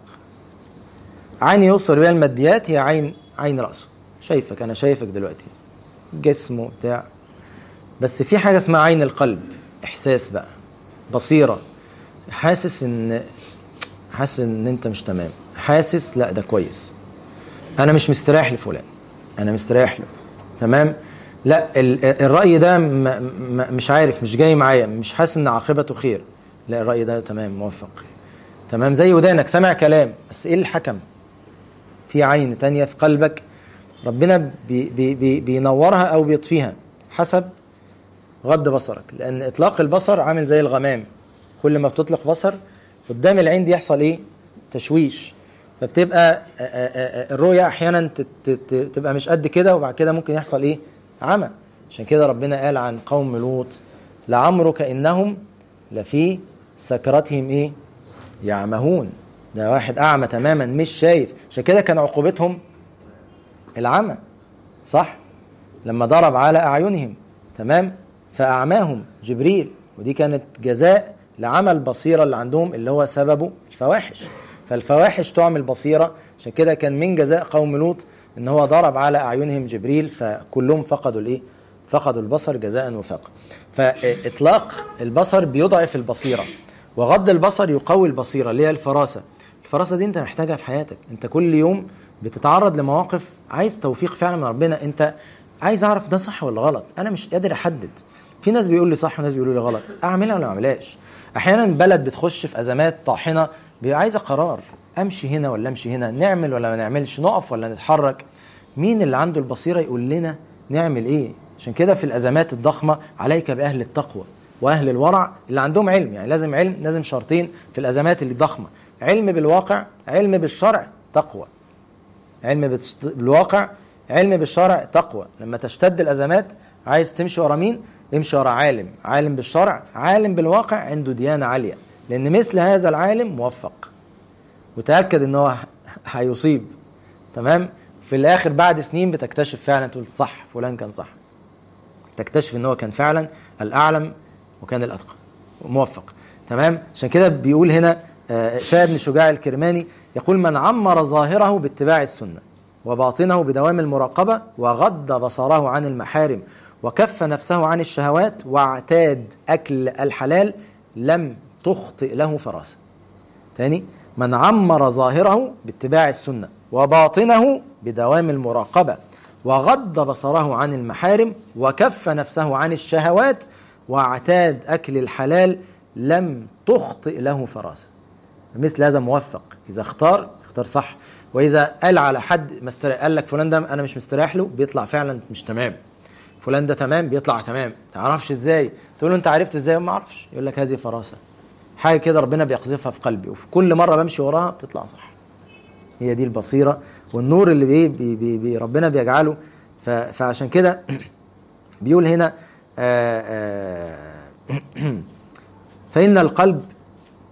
عين يبصر بها الماديات هي عين عين رأسه شايفك أنا شايفك دلوقتي جسمه بتاع بس في حاجة اسمها عين القلب إحساس بقى بصيرة حاسس إن حاسس إن أنت مش تمام حاسس لا ده كويس أنا مش مستريح لفلان انا مستريح له تمام لا الراي ده مش عارف مش جاي معايا مش حاسس ان عاقبته خير لا الراي ده تمام موفق تمام زي ودانك سمع كلام بس ايه الحكم في عين تانية في قلبك ربنا بي بي بي بينورها او بيطفيها حسب غض بصرك لان اطلاق البصر عامل زي الغمام كل ما بتطلق بصر قدام العين دي يحصل ايه تشويش فبتبقى الرؤية أحيانا تبقى مش قد كده وبعد كده ممكن يحصل إيه؟ عمى عشان كده ربنا قال عن قوم لوط لعمرك إنهم لفي سكرتهم إيه؟ يعمهون ده واحد أعمى تماما مش شايف عشان كده كان عقوبتهم العمى صح؟ لما ضرب على أعينهم تمام؟ فأعماهم جبريل ودي كانت جزاء لعمل البصيرة اللي عندهم اللي هو سببه الفواحش فالفواحش تعمل بصيرة عشان كده كان من جزاء قوم لوط ان هو ضرب على اعينهم جبريل فكلهم فقدوا الايه فقدوا البصر جزاء وفاقا فاطلاق البصر بيضعف البصيرة وغض البصر يقوي البصيرة اللي هي الفراسة الفراسة دي انت محتاجها في حياتك انت كل يوم بتتعرض لمواقف عايز توفيق فعلا من ربنا انت عايز اعرف ده صح ولا غلط انا مش قادر احدد في ناس بيقول لي صح وناس بيقولوا لي غلط اعملها ولا ما اعملهاش احيانا بلد بتخش في ازمات طاحنه بيبقى عايزه قرار امشي هنا ولا امشي هنا نعمل ولا ما نعملش نقف ولا نتحرك مين اللي عنده البصيره يقول لنا نعمل ايه عشان كده في الازمات الضخمه عليك باهل التقوى واهل الورع اللي عندهم علم يعني لازم علم لازم شرطين في الازمات اللي ضخمه علم بالواقع علم بالشرع تقوى علم بالواقع علم بالشرع تقوى لما تشتد الازمات عايز تمشي ورا مين امشي ورا عالم عالم بالشرع عالم بالواقع عنده ديانه عاليه لان مثل هذا العالم موفق وتاكد ان هو هيصيب تمام في الاخر بعد سنين بتكتشف فعلا تقول صح فلان كان صح تكتشف ان هو كان فعلا الاعلم وكان الاتقى موفق تمام عشان كده بيقول هنا شاه بن شجاع الكرماني يقول من عمر ظاهره باتباع السنه وباطنه بدوام المراقبه وغض بصره عن المحارم وكف نفسه عن الشهوات واعتاد اكل الحلال لم تخطئ له فراسه تاني من عمر ظاهره باتباع السنه وباطنه بدوام المراقبه وغض بصره عن المحارم وكف نفسه عن الشهوات واعتاد اكل الحلال لم تخطئ له فراسه مثل هذا موفق اذا اختار اختار صح واذا قال على حد مستريح قال لك فلان ده انا مش مستريح له بيطلع فعلا مش تمام فلان ده تمام بيطلع تمام تعرفش ازاي تقول له انت عرفت ازاي ما اعرفش يقول لك هذه فراسه حاجه كده ربنا بيقذفها في قلبي وفي كل مره بمشي وراها بتطلع صح هي دي البصيره والنور اللي بي بي بي بي ربنا بيجعله فعشان كده بيقول هنا آآ آآ فإن القلب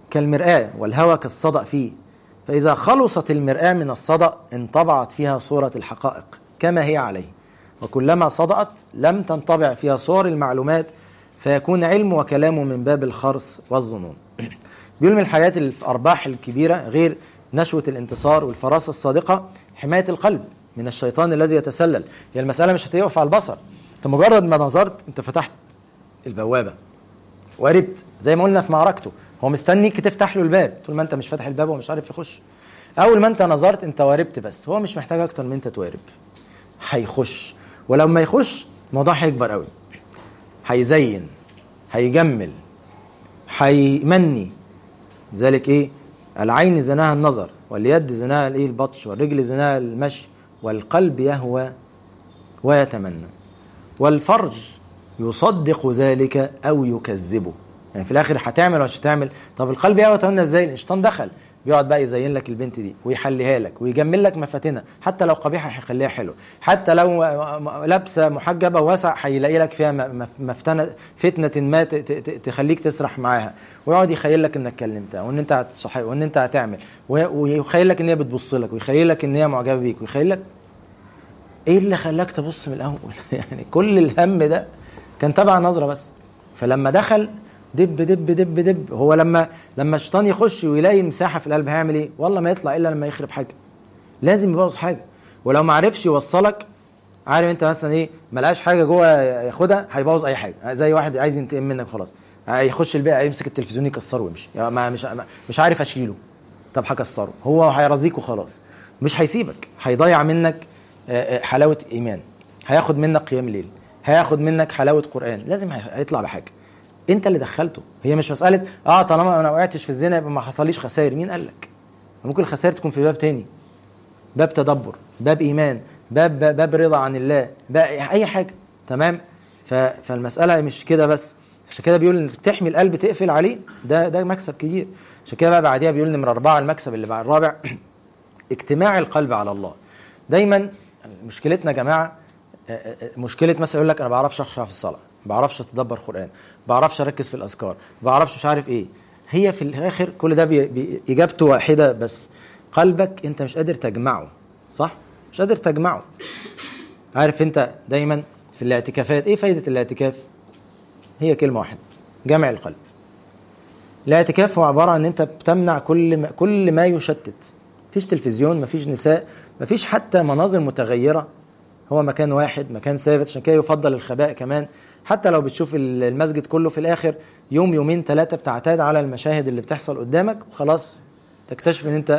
كالمرآة والهوى كالصدأ فيه فإذا خلصت المرآة من الصدأ انطبعت فيها صورة الحقائق كما هي عليه وكلما صدأت لم تنطبع فيها صور المعلومات فيكون علم وكلامه من باب الخرص والظنون بيقول من الحاجات الأرباح الكبيرة غير نشوة الانتصار والفراسة الصادقة حماية القلب من الشيطان الذي يتسلل هي المسألة مش هتقف على البصر انت مجرد ما نظرت انت فتحت البوابة وقربت زي ما قلنا في معركته هو مستنيك تفتح له الباب طول ما انت مش فاتح الباب ومش عارف يخش اول ما انت نظرت انت واربت بس هو مش محتاج اكتر من انت توارب هيخش ولما يخش الموضوع هيكبر قوي هيزين هيجمل هيمني ذلك ايه العين زناها النظر واليد زناها الايه البطش والرجل زناها المشي والقلب يهوى ويتمنى والفرج يصدق ذلك او يكذبه يعني في الاخر هتعمل ولا مش هتعمل طب القلب يهوى ويتمنى ازاي الشيطان دخل بيقعد بقى يزين لك البنت دي ويحليها لك ويجمل لك مفاتنها حتى لو قبيحه هيخليها حلو حتى لو لابسه محجبه واسع هيلاقي لك فيها مفتنه فتنه ما تخليك تسرح معاها ويقعد يخيل لك انك كلمتها وان انت هتصحي وان انت هتعمل ويخيل لك ان هي بتبص لك ويخيل لك ان هي معجبه بيك ويخيل لك ايه اللي خلاك تبص من الاول يعني كل الهم ده كان تبع نظره بس فلما دخل دب دب دب دب هو لما لما الشيطان يخش ويلاقي مساحه في القلب هيعمل ايه؟ والله ما يطلع الا لما يخرب حاجه. لازم يبوظ حاجه ولو ما عرفش يوصلك عارف انت مثلا ايه ما لقاش حاجه جوه ياخدها هيبوظ اي حاجه زي واحد عايز ينتقم منك خلاص هيخش البيت يمسك التلفزيون يكسره ويمشي يعني ما مش مش عارف اشيله طب هكسره هو هيرضيك وخلاص مش هيسيبك هيضيع منك حلاوه ايمان هياخد منك قيام ليل هياخد منك حلاوه قران لازم هيطلع بحاجه انت اللي دخلته هي مش مساله اه طالما انا وقعتش في الزنا يبقى ما حصليش خسائر مين قال لك ممكن الخسائر تكون في باب تاني باب تدبر باب ايمان باب باب, باب رضا عن الله باب اي حاجه تمام فالمساله مش كده بس عشان كده بيقول ان تحمي القلب تقفل عليه ده ده مكسب كبير عشان كده بقى بعديها بيقول نمره اربعه المكسب اللي بعد الرابع اجتماع القلب على الله دايما مشكلتنا يا جماعه مشكله مثلا يقول لك انا ما بعرفش اخشع في الصلاه ما بعرفش اتدبر قران ما بعرفش اركز في الاذكار ما بعرفش مش عارف ايه هي في الاخر كل ده بي بي اجابته واحده بس قلبك انت مش قادر تجمعه صح مش قادر تجمعه عارف انت دايما في الاعتكافات ايه فايده الاعتكاف هي كلمه واحده جمع القلب الاعتكاف هو عباره عن ان انت بتمنع كل ما كل ما يشتت مفيش تلفزيون مفيش نساء مفيش حتى مناظر متغيره هو مكان واحد مكان ثابت عشان كده يفضل الخباء كمان حتى لو بتشوف المسجد كله في الاخر يوم يومين ثلاثه بتعتاد على المشاهد اللي بتحصل قدامك وخلاص تكتشف ان انت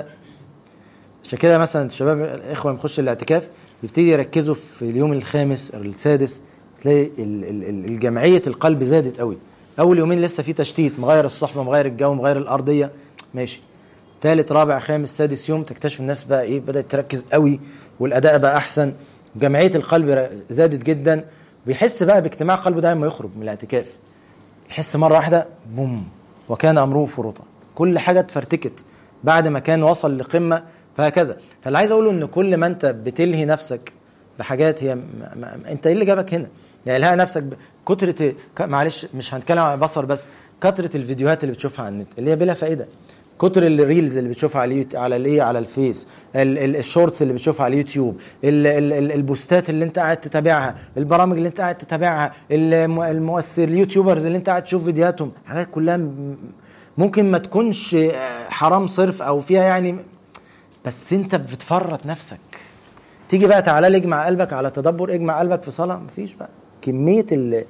عشان كده مثلا الشباب الاخوه اللي بيخشوا الاعتكاف يبتدي يركزوا في اليوم الخامس او السادس تلاقي الجمعيه القلب زادت قوي اول يومين لسه في تشتيت مغير الصحبه مغير الجو مغير الارضيه ماشي ثالث رابع خامس سادس يوم تكتشف الناس بقى ايه بدات تركز قوي والاداء بقى احسن جمعيه القلب زادت جدا بيحس بقى باجتماع قلبه ده لما يخرج من الاعتكاف يحس مره واحده بوم وكان امره فرطا كل حاجه اتفرتكت بعد ما كان وصل لقمه فهكذا فاللي عايز اقوله ان كل ما انت بتلهي نفسك بحاجات هي ما ما انت ايه اللي جابك هنا يعني الهي نفسك كتره معلش مش هنتكلم عن البصر بس كتره الفيديوهات اللي بتشوفها على النت اللي هي بلا فائده كتر الريلز اللي بتشوفها على اليوت... على الايه على الفيس ال... ال... الشورتس اللي بتشوفها على اليوتيوب ال... ال... البوستات اللي انت قاعد تتابعها البرامج اللي انت قاعد تتابعها الم... المؤثر اليوتيوبرز اللي انت قاعد تشوف فيديوهاتهم حاجات كلها م... ممكن ما تكونش حرام صرف او فيها يعني بس انت بتفرط نفسك تيجي بقى تعالى لي اجمع قلبك على تدبر اجمع قلبك في صلاه مفيش بقى كميه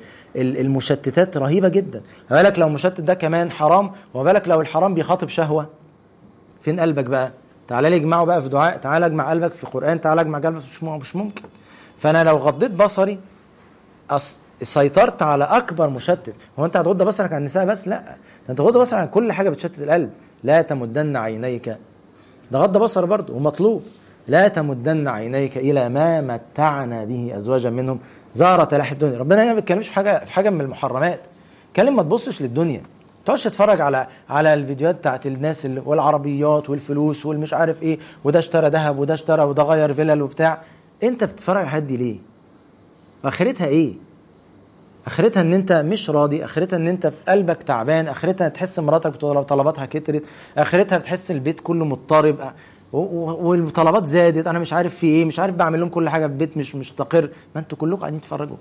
المشتتات رهيبه جدا ما بالك لو المشتت ده كمان حرام وما بالك لو الحرام بيخاطب شهوه فين قلبك بقى تعالى لي اجمعه بقى في دعاء تعالى اجمع قلبك في قران تعالى اجمع قلبك مش مش ممكن فانا لو غضيت بصري أص... سيطرت على اكبر مشتت هو انت هتغض بصرك عن النساء بس لا ده انت تغض بصرك عن كل حاجه بتشتت القلب لا تمدن عينيك ده غض بصر برضه ومطلوب لا تمدن عينيك الى ما متعنا به ازواجا منهم زارة لاح الدنيا ربنا هنا ما بيتكلمش في حاجه في حاجه من المحرمات كلم ما تبصش للدنيا ما تقعدش تتفرج على على الفيديوهات بتاعت الناس اللي والعربيات والفلوس والمش عارف ايه وده اشترى ذهب وده اشترى وده غير فيلل وبتاع انت بتتفرج على الحاجات دي ليه؟ اخرتها ايه؟ اخرتها ان انت مش راضي اخرتها ان انت في قلبك تعبان اخرتها تحس مراتك طلباتها كترت اخرتها بتحس البيت كله مضطرب و- و- والطلبات زادت انا مش عارف في ايه مش عارف بعمل لهم كل حاجه في البيت مش مستقر ما انتوا كلكم قاعدين تتفرجوا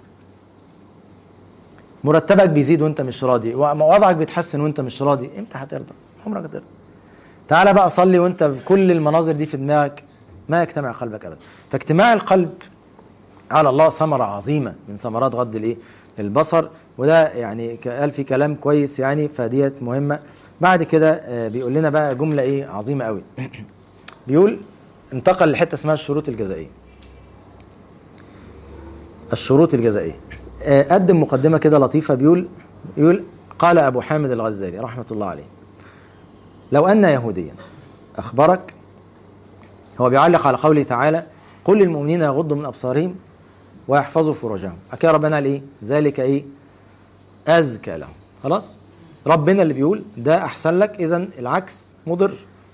مرتبك بيزيد وانت مش راضي وضعك بيتحسن وانت مش راضي امتى هترضى عمرك هترضى تعالى بقى صلي وانت كل المناظر دي في دماغك ما يجتمع قلبك ابدا فاجتماع القلب على الله ثمرة عظيمة من ثمرات غض الايه البصر وده يعني ك- قال في كلام كويس يعني فديت مهمة بعد كده آه، بيقول لنا بقى جملة ايه عظيمة قوي بيقول انتقل لحتة اسمها الشروط الجزائية الشروط الجزائية آه، قدم مقدمة كده لطيفة بيقول يقول قال أبو حامد الغزالي رحمة الله عليه لو أن يهوديا أخبرك هو بيعلق على قوله تعالى قل للمؤمنين يغضوا من أبصارهم ويحفظوا فروجهم أكيد ربنا قال إيه ذلك إيه أزكى لهم خلاص ربنا اللي بيقول ده أحسن لك إذا العكس مضر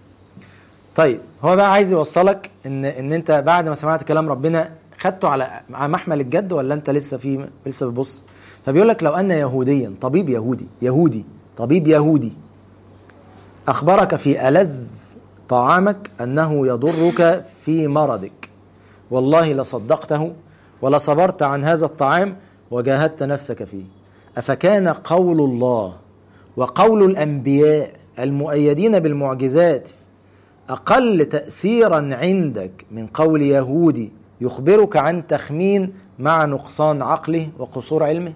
طيب هو بقى عايز يوصلك ان ان انت بعد ما سمعت كلام ربنا خدته على على محمل الجد ولا انت لسه في لسه بتبص فبيقول لك لو ان يهوديا طبيب يهودي يهودي طبيب يهودي اخبرك في الذ طعامك انه يضرك في مرضك والله لصدقته ولصبرت عن هذا الطعام وجاهدت نفسك فيه افكان قول الله وقول الانبياء المؤيدين بالمعجزات أقل تأثيرا عندك من قول يهودي يخبرك عن تخمين مع نقصان عقله وقصور علمه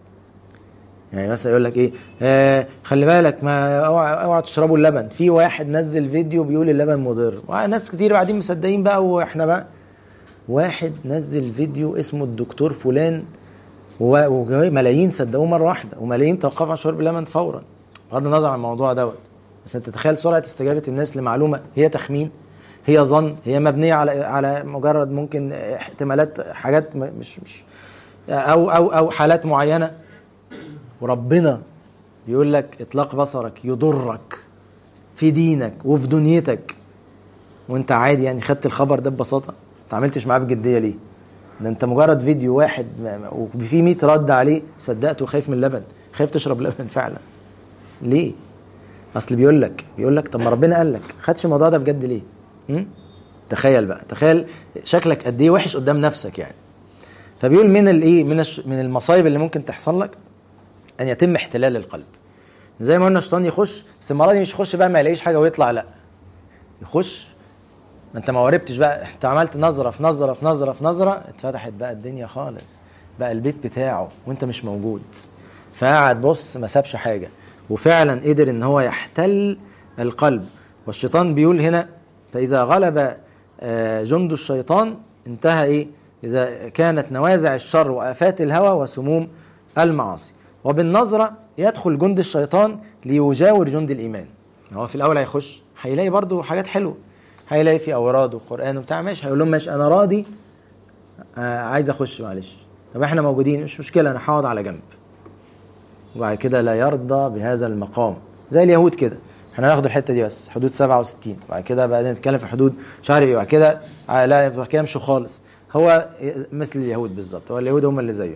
يعني مثلا يقول لك ايه آه خلي بالك ما اوعى اوعى تشربوا اللبن في واحد نزل فيديو بيقول اللبن مضر وناس كتير قاعدين مصدقين بقى واحنا بقى واحد نزل فيديو اسمه الدكتور فلان و- وملايين صدقوه مره واحده وملايين توقفوا عن شرب اللبن فورا بغض النظر عن الموضوع دوت بس انت تخيل سرعه استجابه الناس لمعلومه هي تخمين هي ظن هي مبنيه على على مجرد ممكن احتمالات حاجات م- مش مش او او او حالات معينه وربنا بيقول لك اطلاق بصرك يضرك في دينك وفي دنيتك وانت عادي يعني خدت الخبر ده ببساطه ما عملتش معاه بجديه ليه؟ ده انت مجرد فيديو واحد ما- ما- وفي 100 رد عليه صدقته وخايف من اللبن خايف تشرب لبن فعلا ليه؟ اصل بيقول لك بيقول لك طب ما ربنا قال لك خدش الموضوع ده بجد ليه؟ م? تخيل بقى تخيل شكلك قد ايه وحش قدام نفسك يعني فبيقول من الايه من الش- من المصايب اللي ممكن تحصل لك ان يتم احتلال القلب زي ما قلنا الشيطان يخش بس المره دي مش يخش بقى ما يلاقيش حاجه ويطلع لا يخش ما انت ما وربتش بقى انت عملت نظره في نظره في نظره في نظره اتفتحت بقى الدنيا خالص بقى البيت بتاعه وانت مش موجود فقعد بص ما سابش حاجه وفعلا قدر ان هو يحتل القلب والشيطان بيقول هنا فاذا غلب آه، جند الشيطان انتهى ايه اذا كانت نوازع الشر وافات الهوى وسموم المعاصي وبالنظره يدخل جند الشيطان ليجاور جند الايمان هو في الاول هيخش هيلاقي برضو حاجات حلوه هيلاقي في اوراد وقران وبتاع ماشي هيقول لهم ماشي انا راضي آه عايز اخش معلش طب احنا موجودين مش مشكله انا هقعد على جنب وبعد كده لا يرضى بهذا المقام زي اليهود كده احنا هناخد الحته دي بس حدود 67 وبعد كده بعدين نتكلم في حدود مش عارف ايه وبعد كده آه لا بعد كده يمشوا خالص هو مثل اليهود بالظبط هو اليهود هم اللي زيه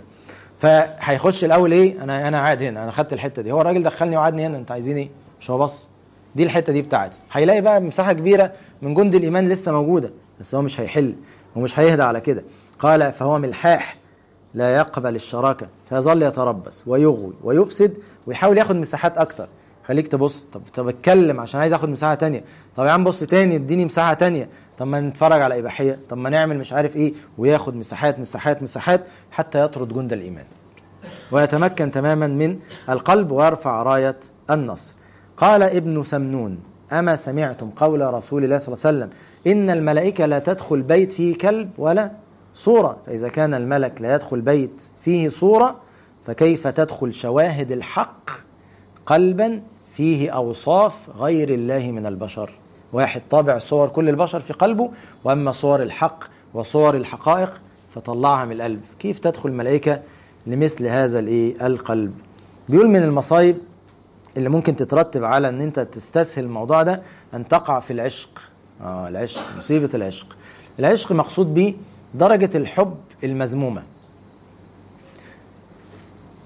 فهيخش الاول ايه انا انا قاعد هنا انا خدت الحته دي هو الراجل دخلني وقعدني هنا انت عايزين ايه مش هو بص دي الحته دي بتاعتي هيلاقي بقى مساحه كبيره من جند الايمان لسه موجوده بس هو مش هيحل ومش هيهدى على كده قال فهو ملحاح لا يقبل الشراكه فيظل يتربص ويغوي ويفسد ويحاول ياخد مساحات اكتر خليك تبص طب طب اتكلم عشان عايز اخد مساحه تانية طب يا عم بص تاني اديني مساحه تانية طب ما نتفرج على اباحيه طب ما نعمل مش عارف ايه وياخد مساحات مساحات مساحات حتى يطرد جند الايمان ويتمكن تماما من القلب ويرفع رايه النصر قال ابن سمنون اما سمعتم قول رسول الله صلى الله عليه وسلم ان الملائكه لا تدخل بيت فيه كلب ولا صوره فاذا كان الملك لا يدخل بيت فيه صوره فكيف تدخل شواهد الحق قلبا فيه اوصاف غير الله من البشر واحد طابع صور كل البشر في قلبه واما صور الحق وصور الحقائق فطلعها من القلب كيف تدخل الملائكه لمثل هذا الايه القلب بيقول من المصايب اللي ممكن تترتب على ان انت تستسهل الموضوع ده ان تقع في العشق اه العشق مصيبه العشق العشق مقصود به درجه الحب المذمومه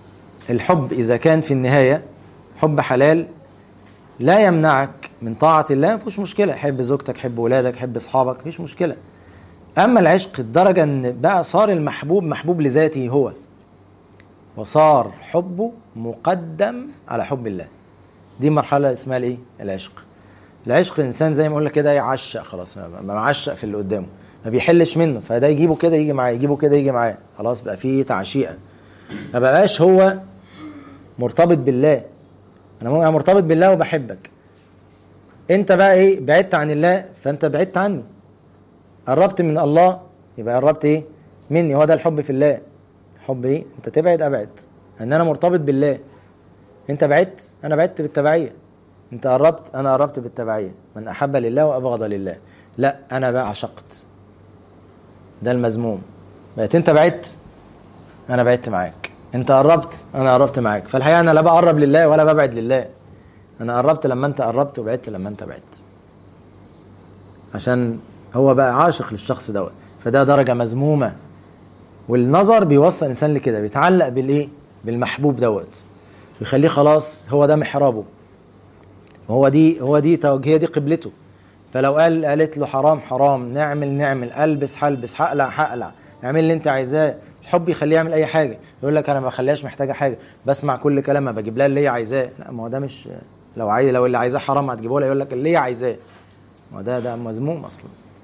الحب إذا كان في النهاية حب حلال لا يمنعك من طاعة الله مفيش مشكلة حب زوجتك حب ولادك حب أصحابك مفيش مشكلة أما العشق الدرجة إن بقى صار المحبوب محبوب لذاته هو وصار حبه مقدم على حب الله دي مرحلة اسمها الايه؟ العشق العشق الإنسان زي ما قلنا كده يعشق خلاص ما ما معشق في اللي قدامه ما بيحلش منه فده يجيبه كده يجي معاه يجيبه كده يجي معاه خلاص بقى فيه تعشيقة ما بقاش هو مرتبط بالله انا مو- أنا مرتبط بالله وبحبك انت بقى ايه بعدت عن الله فانت بعدت عني قربت من الله يبقى قربت ايه مني هو ده الحب في الله حب ايه انت تبعد ابعد ان انا مرتبط بالله انت بعدت انا بعدت بالتبعيه انت قربت انا قربت بالتبعيه من احب لله وابغض لله لا انا بقى عشقت ده المذموم بقيت انت بعدت انا بعدت معاك انت قربت انا قربت معاك فالحقيقه انا لا بقرب لله ولا ببعد لله انا قربت لما انت قربت وبعدت لما انت بعدت عشان هو بقى عاشق للشخص دوت فده درجه مذمومه والنظر بيوصل الانسان لكده بيتعلق بالايه بالمحبوب دوت بيخليه خلاص هو ده محرابه وهو دي هو دي توجهيه دي قبلته فلو قال قالت له حرام حرام نعمل نعمل البس هلبس هقلع هقلع اعمل اللي انت عايزاه الحب يخليه يعمل اي حاجه يقول لك انا ما بخليهاش محتاجه حاجه بسمع كل كلامها بجيب لها اللي هي عايزاه لا ما هو ده مش لو عايز لو اللي عايزاه حرام هتجيبه لها يقول لك اللي هي عايزاه ما هو ده ده مذموم اصلا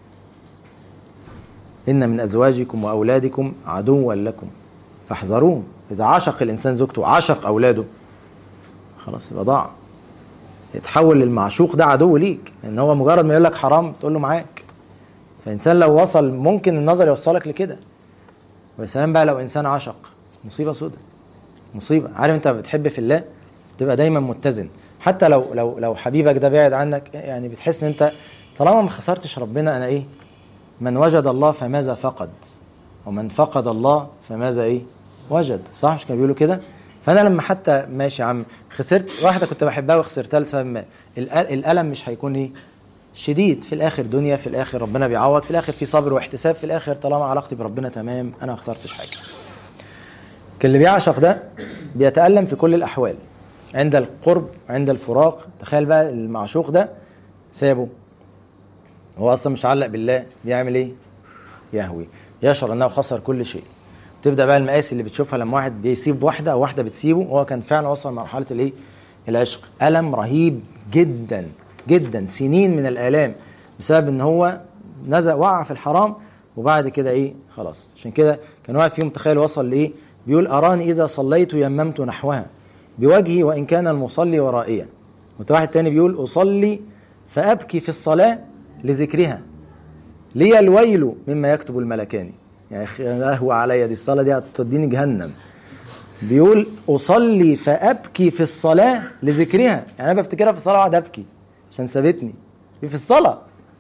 إن من أزواجكم وأولادكم عدوا لكم فاحذروهم إذا عشق الإنسان زوجته عشق أولاده خلاص يبقى ضاع يتحول للمعشوق ده عدو ليك ان هو مجرد ما يقول لك حرام تقول له معاك فانسان لو وصل ممكن النظر يوصلك لكده ويا سلام بقى لو انسان عشق مصيبه سودة مصيبه عارف انت بتحب في الله تبقى دايما متزن حتى لو لو لو حبيبك ده بعد عنك يعني بتحس ان انت طالما ما خسرتش ربنا انا ايه من وجد الله فماذا فقد ومن فقد الله فماذا ايه وجد صح مش كانوا بيقولوا كده فانا لما حتى ماشي يا عم خسرت واحده كنت بحبها وخسرتها لسبب ما الأ- الالم مش هيكون ايه شديد في الاخر دنيا في الاخر ربنا بيعوض في الاخر في صبر واحتساب في الاخر طالما علاقتي بربنا تمام انا ما خسرتش حاجه لكن اللي بيعشق ده بيتألم في كل الأحوال عند القرب عند الفراق تخيل بقى المعشوق ده سابه هو أصلا مش علق بالله بيعمل إيه؟ يهوي يشعر أنه خسر كل شيء تبدأ بقى المقاسي اللي بتشوفها لما واحد بيسيب واحدة أو واحدة بتسيبه هو كان فعلا وصل لمرحلة الإيه؟ العشق ألم رهيب جدا جدا سنين من الآلام بسبب إن هو نزل وقع في الحرام وبعد كده إيه خلاص عشان كده كان واحد فيهم تخيل وصل لإيه بيقول أراني إذا صليت يممت نحوها بوجهي وإن كان المصلي ورائيا واحد تاني بيقول أصلي فأبكي في الصلاة لذكرها لي الويل مما يكتب الملكان يعني أخي أهوى عليا دي الصلاة دي هتوديني جهنم بيقول أصلي فأبكي في الصلاة لذكرها يعني أنا بفتكرها في الصلاة وأقعد أبكي عشان سابتني في الصلاة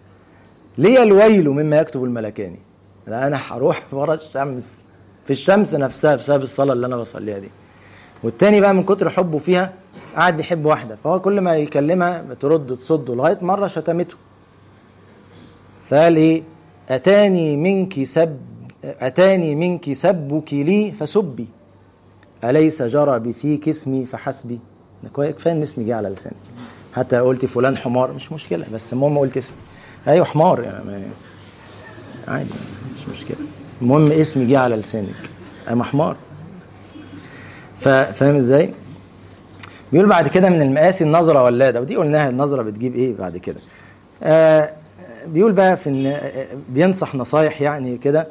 لي الويل مما يكتب الملكان لا أنا هروح ورا الشمس في الشمس نفسها بسبب الصلاة اللي أنا بصليها دي والتاني بقى من كتر حبه فيها قاعد بيحب واحدة فهو كل ما يكلمها بترد تصده لغاية مرة شتمته فقال إيه أتاني منك سب أتاني منك سبك لي فسبي أليس جرى بفيك اسمي فحسبي ده كويس كفاية إن اسمي جه على لساني حتى لو قلت فلان حمار مش مشكلة بس المهم قلت اسمي أيوه حمار يعني ما- عادي مش مشكلة المهم اسمي جه على لسانك أنا حمار فا- فاهم ازاي؟ بيقول بعد كده من المقاسي النظرة ولادة ودي قلناها النظرة بتجيب ايه بعد كده آه بيقول بقى في ان آه، بينصح نصايح يعني كده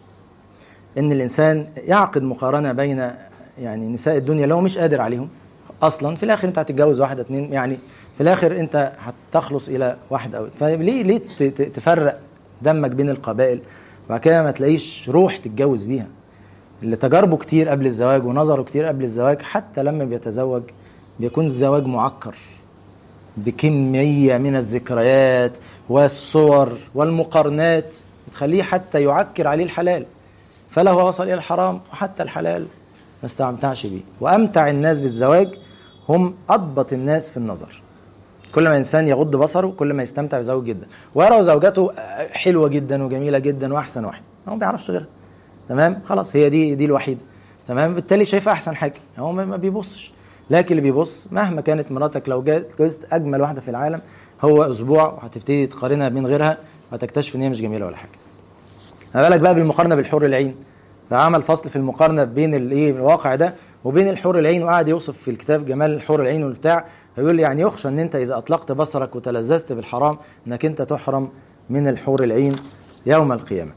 ان الانسان يعقد مقارنة بين يعني نساء الدنيا لو مش قادر عليهم اصلا في الاخر انت هتتجوز واحده اتنين يعني في الاخر انت هتخلص الى واحد او فليه ليه ت- ت- تفرق دمك بين القبائل وبعد كده ما تلاقيش روح تتجوز بيها اللي تجاربه كتير قبل الزواج ونظره كتير قبل الزواج حتى لما بيتزوج بيكون الزواج معكر بكمية من الذكريات والصور والمقارنات بتخليه حتى يعكر عليه الحلال فلا هو وصل إلى الحرام وحتى الحلال ما استمتعش بيه وأمتع الناس بالزواج هم أضبط الناس في النظر كل ما إنسان يغض بصره كل ما يستمتع بزوج جدا ويرى زوجته حلوة جدا وجميلة جدا وأحسن واحد هو ما بيعرفش غيرها تمام خلاص هي دي دي الوحيدة تمام بالتالي شايفها احسن حاجه هو ما ما بيبصش لكن اللي بيبص مهما كانت مراتك لو جا- جوزت اجمل واحده في العالم هو اسبوع وهتبتدي تقارنها بين غيرها وهتكتشف ان هي مش جميله ولا حاجه ما بالك بقى بالمقارنه بالحور العين فعمل فصل في المقارنه بين الايه الواقع ده وبين الحور العين وقعد يوصف في الكتاب جمال الحور العين والبتاع فيقول يعني يخشى ان انت اذا اطلقت بصرك وتلذذت بالحرام انك انت تحرم من الحور العين يوم القيامه.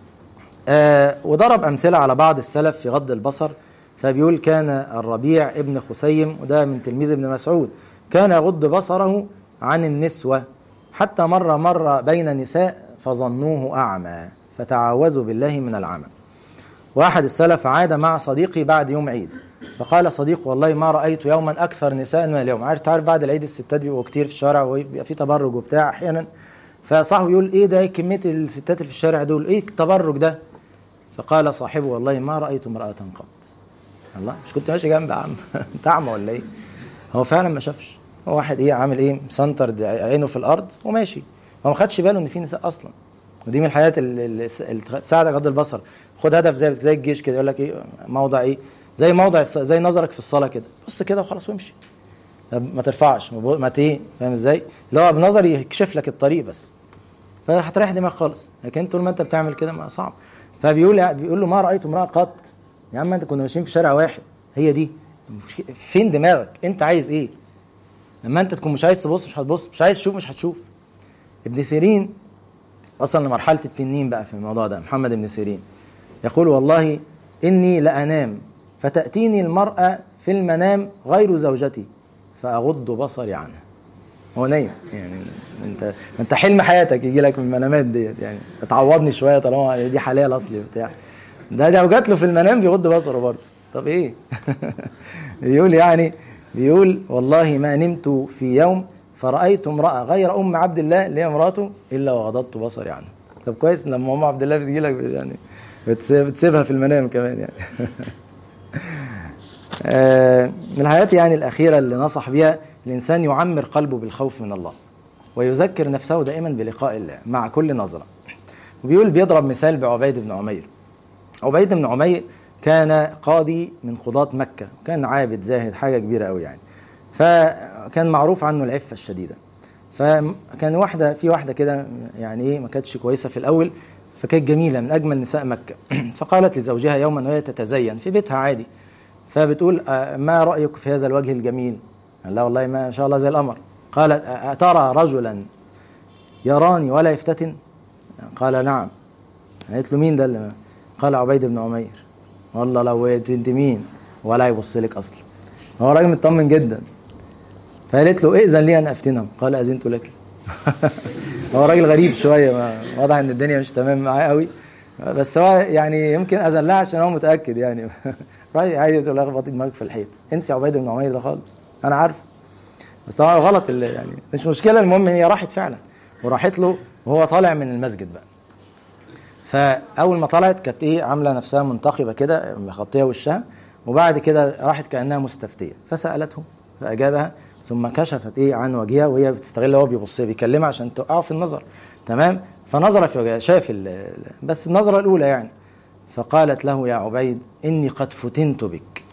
آه وضرب امثله على بعض السلف في غض البصر فبيقول كان الربيع ابن خثيم وده من تلميذ ابن مسعود كان يغض بصره عن النسوه حتى مر مر بين نساء فظنوه اعمى فتعوذوا بالله من العمى. واحد السلف عاد مع صديقي بعد يوم عيد فقال صديق والله ما رايت يوما اكثر نساء من اليوم عارف تعرف بعد العيد الستات بيبقوا كتير في الشارع وبيبقى في تبرج وبتاع احيانا فصاحبه يقول ايه ده إيه كميه الستات اللي في الشارع دول ايه التبرج ده فقال صاحبه والله ما رايت امراه قط الله مش كنت ماشي جنب يا عم انت اعمى ولا ايه هو فعلا ما شافش هو واحد ايه عامل ايه مسنتر د- عينه في الارض وماشي هو ما خدش باله ان في نساء اصلا ودي من الحاجات اللي اللي تساعدك غض البصر خد هدف زي زي الجيش كده يقول لك ايه موضع ايه زي موضع الص- زي نظرك في الصلاه كده بص كده وخلاص وامشي طب ما ترفعش ما بو- ما ت- فاهم ازاي اللي هو بنظر يكشف لك الطريق بس فهتريح دماغك خالص لكن طول ما انت بتعمل كده ما صعب فبيقول بيقول له ما رايت امراه قط يا عم انت كنا ماشيين في شارع واحد هي دي مش- فين دماغك انت عايز ايه لما انت تكون مش عايز تبص مش هتبص مش عايز تشوف مش هتشوف ابن سيرين وصل لمرحله التنين بقى في الموضوع ده محمد بن سيرين يقول والله اني لانام فتاتيني المراه في المنام غير زوجتي فاغض بصري عنها هو نايم يعني انت انت حلم حياتك يجي لك من المنامات ديت يعني تعوضني شويه طالما دي حلال اصلي بتاع ده ده لو جات له في المنام بيغض بصره برضه طب ايه بيقول يعني بيقول والله ما نمت في يوم فرأيت امرأة غير أم عبد الله اللي هي مراته إلا وغضضت بصري عنها طب كويس لما أم عبد الله بتجي لك يعني بتسيب- بتسيبها في المنام كمان يعني آه، من الحاجات يعني الأخيرة اللي نصح بها الإنسان يعمر قلبه بالخوف من الله ويذكر نفسه دائما بلقاء الله مع كل نظرة وبيقول بيضرب مثال بعبيد بن عمير عبيد بن عمير كان قاضي من قضاة مكة كان عابد زاهد حاجة كبيرة قوي يعني فكان معروف عنه العفة الشديدة فكان واحدة في واحدة كده يعني ايه ما كانتش كويسة في الأول فكانت جميلة من أجمل نساء مكة فقالت لزوجها يوما وهي تتزين في بيتها عادي فبتقول آه، ما رأيك في هذا الوجه الجميل قال لا والله ما شاء الله زي القمر قالت آه، أترى رجلا يراني ولا يفتتن قال نعم قالت له مين ده اللي قال عبيد بن عمير والله لو انت مين ولا يبص لك اصلا هو راجل مطمن جدا فقالت له ائذن لي ان افتنهم قال اذنت لك هو راجل غريب شويه ما واضح ان الدنيا مش تمام معاه قوي بس هو يعني يمكن اذن لها عشان هو متاكد يعني راي عايز يقول لها اخبطي دماغك في الحيط انسي عبيد بن عمير ده خالص انا عارف بس طبعا غلط اللي يعني مش مشكله المهم هي راحت فعلا وراحت له وهو طالع من المسجد بقى فاول ما طلعت كانت ايه عامله نفسها منتقبه كده مغطيه وشها وبعد كده راحت كانها مستفتيه فسالته فاجابها ثم كشفت ايه عن وجهها وهي بتستغل هو بيبص بيكلمها عشان توقعه في النظر تمام فنظر في وجهها شاف ال- ال- بس النظره الاولى يعني فقالت له يا عبيد اني قد فتنت بك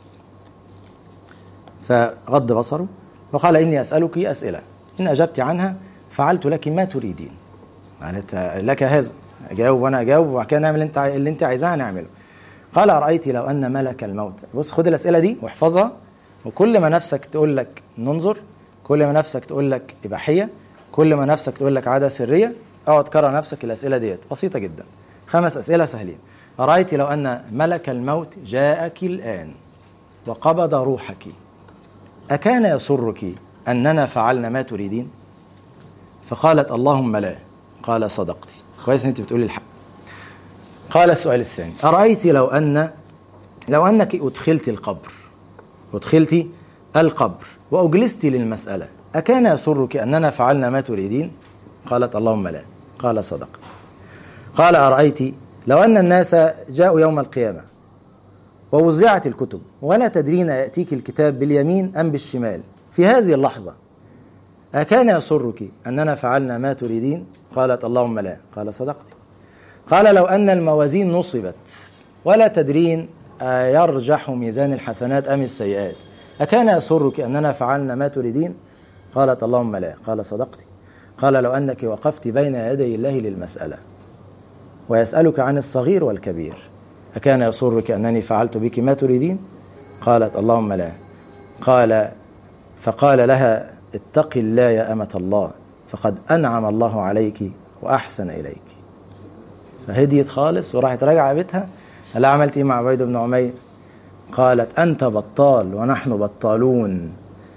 فغض بصره وقال اني اسالك اسئله ان اجبت عنها فعلت لك ما تريدين قالت لك هذا اجاوب وانا اجاوب وبعد كده نعمل اللي انت عاي- اللي انت عايزاه نعمله قال ارايت لو ان ملك الموت بص خد الاسئله دي واحفظها وكل ما نفسك تقول لك ننظر كل ما نفسك تقول لك اباحيه كل ما نفسك تقول لك عاده سريه اقعد كرر نفسك الاسئله ديت بسيطه جدا خمس اسئله سهلين ارايت لو ان ملك الموت جاءك الان وقبض روحك اكان يسرك اننا فعلنا ما تريدين فقالت اللهم لا قال صدقت كويس ان انت بتقولي الحق قال السؤال الثاني ارايت لو ان لو انك ادخلت القبر ادخلت القبر واجلست للمساله اكان يسرك اننا فعلنا ما تريدين قالت اللهم لا قال صدقت قال ارايت لو ان الناس جاءوا يوم القيامه ووزعت الكتب ولا تدرين ياتيك الكتاب باليمين ام بالشمال في هذه اللحظه أكان يسرك أننا فعلنا ما تريدين؟ قالت اللهم لا قال صدقت قال لو أن الموازين نصبت ولا تدرين أيرجح ميزان الحسنات أم السيئات أكان يسرك أننا فعلنا ما تريدين قالت اللهم لا قال صدقت قال لو أنك وقفت بين يدي الله للمسألة ويسألك عن الصغير والكبير أكان يسرك أنني فعلت بك ما تريدين قالت اللهم لا قال فقال لها اتق الله يا أمة الله فقد أنعم الله عليك وأحسن إليك فهديت خالص وراحت راجعة بيتها قال لها عملت إيه مع عبيد بن عمير قالت أنت بطال ونحن بطالون